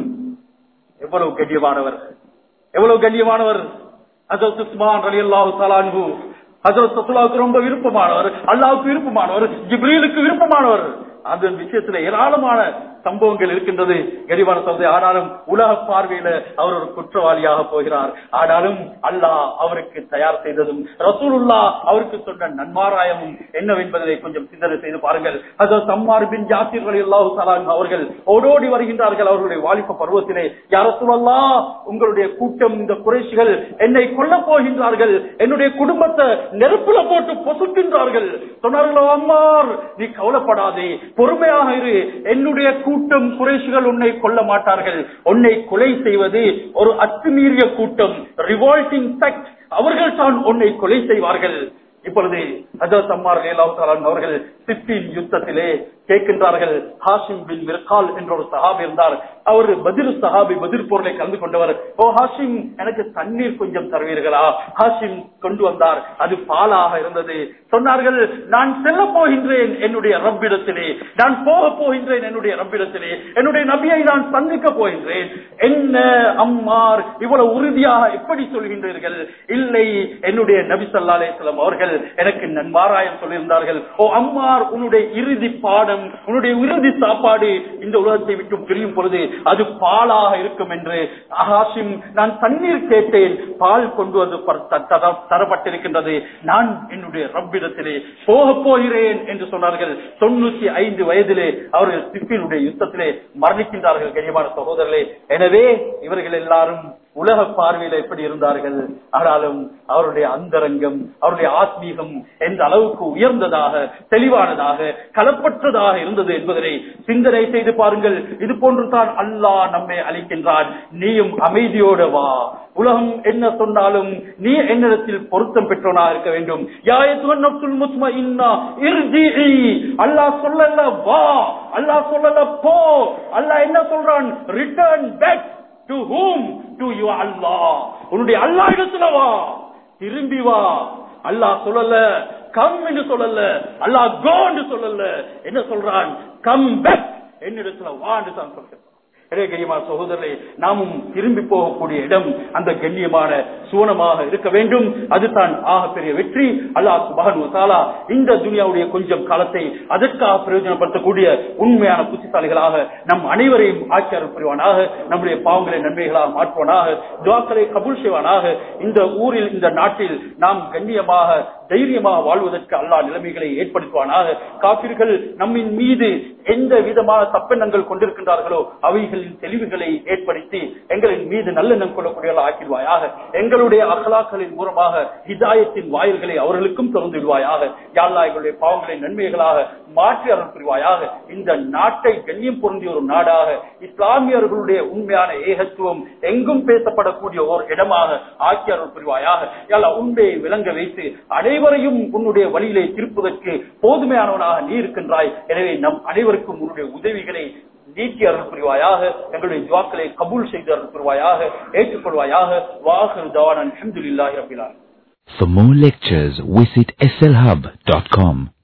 Speaker 1: எவ்வளவு கண்ணியமானவர் எவ்வளவு கண்ணியமானவர் அதற்கு உஸ்மான் அலி அல்லாஹு தலான்ஹு ஹசரத் ரசூலாவுக்கு ரொம்ப விருப்பமானவர் அல்லாவுக்கு விருப்பமானவர் ஜிப்ரீலுக்கு விருப்பமானவர் அந்த விஷயத்துல ஏராளமான சம்பவங்கள் இருக்கின்றது கரிவான சந்தை ஆனாலும் உலக பார்வையில அவர் ஒரு குற்றவாளியாக போகிறார் ஆனாலும் அல்லாஹ் அவருக்கு தயார் செய்ததும் ரசூலுல்லா அவருக்கு சொன்ன நன்மாராயமும் என்னவென்பதை கொஞ்சம் சிந்தனை செய்து பாருங்கள் அது சம்மார் பின் ஜாசிர்கள் அல்லாஹு சலான் அவர்கள் ஓடோடி வருகின்றார்கள் அவர்களுடைய வாலிப பருவத்திலே யார சொல்லல்லா உங்களுடைய கூட்டம் இந்த குறைசிகள் என்னை கொல்ல போகின்றார்கள் என்னுடைய குடும்பத்தை நெருப்புல போட்டு பொசுக்கின்றார்கள் சொன்னார்களோ அம்மார் நீ கவலைப்படாதே பொறுமையாக இரு என்னுடைய கூட்டம் குறைசுகள் உன்னை கொல்ல மாட்டார்கள் உன்னை கொலை செய்வது ஒரு அத்துமீறிய கூட்டம் ரிவால்டிங் செக்ட் அவர்கள் தான் உன்னை கொலை செய்வார்கள் இப்பொழுது ஹஜரத் அம்மார் லேலாவுத்தாலன் அவர்கள் சிப்பின் யுத்தத்திலே கேட்கின்றார்கள் ஹாஷிம் பின் மிர்கால் என்ற ஒரு சஹாபி இருந்தார் அவர் பதில் சஹாபி பதில் பொருளை கலந்து கொண்டவர் ஓ ஹாஷிம் எனக்கு தண்ணீர் கொஞ்சம் தருவீர்களா ஹாஷிம் கொண்டு வந்தார் அது பாலாக இருந்தது சொன்னார்கள் நான் செல்ல போகின்றேன் என்னுடைய ரப்பிடத்திலே நான் போக போகின்றேன் என்னுடைய ரப்பிடத்திலே என்னுடைய நபியை நான் சந்திக்க போகின்றேன் என்ன அம்மார் இவ்வளவு உறுதியாக எப்படி சொல்கின்றீர்கள் இல்லை என்னுடைய நபி சல்லா அலிஸ்லாம் அவர்கள் எனக்கு நன்மாராயம் சொல்லியிருந்தார்கள் ஓ அம்மார் உன்னுடைய இறுதி பாடம் உன்னுடைய இறுதி சாப்பாடு இந்த உலகத்தை விட்டு பிரியும் பொழுது அது பாலாக இருக்கும் என்று ஹாஷிம் நான் தண்ணீர் கேட்டேன் பால் கொண்டு வந்து பர- த- த- தரப்பட்டிருக்கின்றது நான் என்னுடைய ரப்பிடத்திலே போக போகிறேன் என்று சொன்னார்கள் தொண்ணூத்தி ஐந்து வயதிலே அவர்கள் சிப்பினுடைய யுத்தத்திலே மரணிக்கின்றார்கள் கனியமான சகோதரர்களே எனவே இவர்கள் எல்லாரும் உலக பார்வையில எப்படி இருந்தார்கள் ஆனாலும் அவருடைய அந்தரங்கம் அவருடைய ஆத்மீகம் எந்த அளவுக்கு உயர்ந்ததாக தெளிவானதாக கலப்பற்றதாக இருந்தது என்பதனை சிந்தனை செய்து பாருங்கள் இது போன்று தான் அல்லாஹ் நம்மை அளிக்கின்றான் நீயும் அமைதியோட வா உலகம் என்ன சொன்னாலும் நீ என்னிடத்தில் பொருத்தம் பெற்றவனா இருக்க வேண்டும் யாயத்துவன் நப்சுல் முத்மஇன்னா இர்ஜிஇ அல்லாஹ் சொல்லல வா அல்லாஹ் சொல்லல போ அல்லாஹ் என்ன சொல்றான் return back to whom to you Allah உன்னுடைய அல்லாஹ் இடத்துல வா திரும்பி வா அல்லாஹ் சொல்லல கம் என்று சொல்லல அல்லாஹ் கோ என்று சொல்லல என்ன சொல்றான் கம் பேக் என்னிடத்துல வா என்று தான் சொல்கிறான் எனவே கண்ணியமான சகோதரர்களே நாமும் திரும்பி போகக்கூடிய இடம் அந்த கண்ணியமான சுவனமாக இருக்க வேண்டும் அதுதான் ஆக பெரிய வெற்றி அல்லாஹ் சுபஹானு வதஆலா இந்த துனியாவுடைய கொஞ்சம் காலத்தை அதற்காக பிரயோஜனப்படுத்தக்கூடிய உண்மையான புத்திசாலிகளாக நம் அனைவரையும் ஆட்சியாளர் புரிவானாக நம்முடைய பாவங்களை நன்மைகளாக மாற்றுவானாக துவாக்களை கபூல் செய்வானாக இந்த ஊரில் இந்த நாட்டில் நாம் கண்ணியமாக தைரியமாக வாழ்வதற்கு அல்லாஹ் நிலைமைகளை ஏற்படுத்துவானாக காபிர்கள் நம்மின் மீது எந்த விதமான தப்பெண்ணங்கள் கொண்டிருக்கின்றார்களோ அவைகளின் தெளிவுகளை ஏற்படுத்தி எங்களின் மீது நல்லெண்ணம் கொள்ளக்கூடியவர்கள் ஆக்கிடுவாயாக எங்களுடைய அகலாக்களின் மூலமாக ஹிதாயத்தின் வாயில்களை அவர்களுக்கும் திறந்து விடுவாயாக யாழ்லா எங்களுடைய பாவங்களை நன்மைகளாக மாற்றி அருள் புரிவாயாக இந்த நாட்டை கண்ணியம் பொருந்திய ஒரு நாடாக இஸ்லாமியர்களுடைய உண்மையான ஏகத்துவம் எங்கும் பேசப்படக்கூடிய ஒரு இடமாக ஆக்கி அருள் புரிவாயாக யாழ்லா உண்மையை விளங்க வைத்து அனைவரும் அனைவரையும் உன்னுடைய வழியிலே திருப்பதற்கு போதுமையானவனாக நீ இருக்கின்றாய் எனவே நம் அனைவருக்கும் உன்னுடைய உதவிகளை நீக்கி அருள் புரிவாயாக எங்களுடைய துவாக்களை கபூல் செய்து அருள் புரிவாயாக ஏற்றுக்கொள்வாயாக வாஹர் தவான் அல்ஹம்துலில்லாஹி ரபில் ஆலமீன்
Speaker 2: For more lectures, visit slhub.com.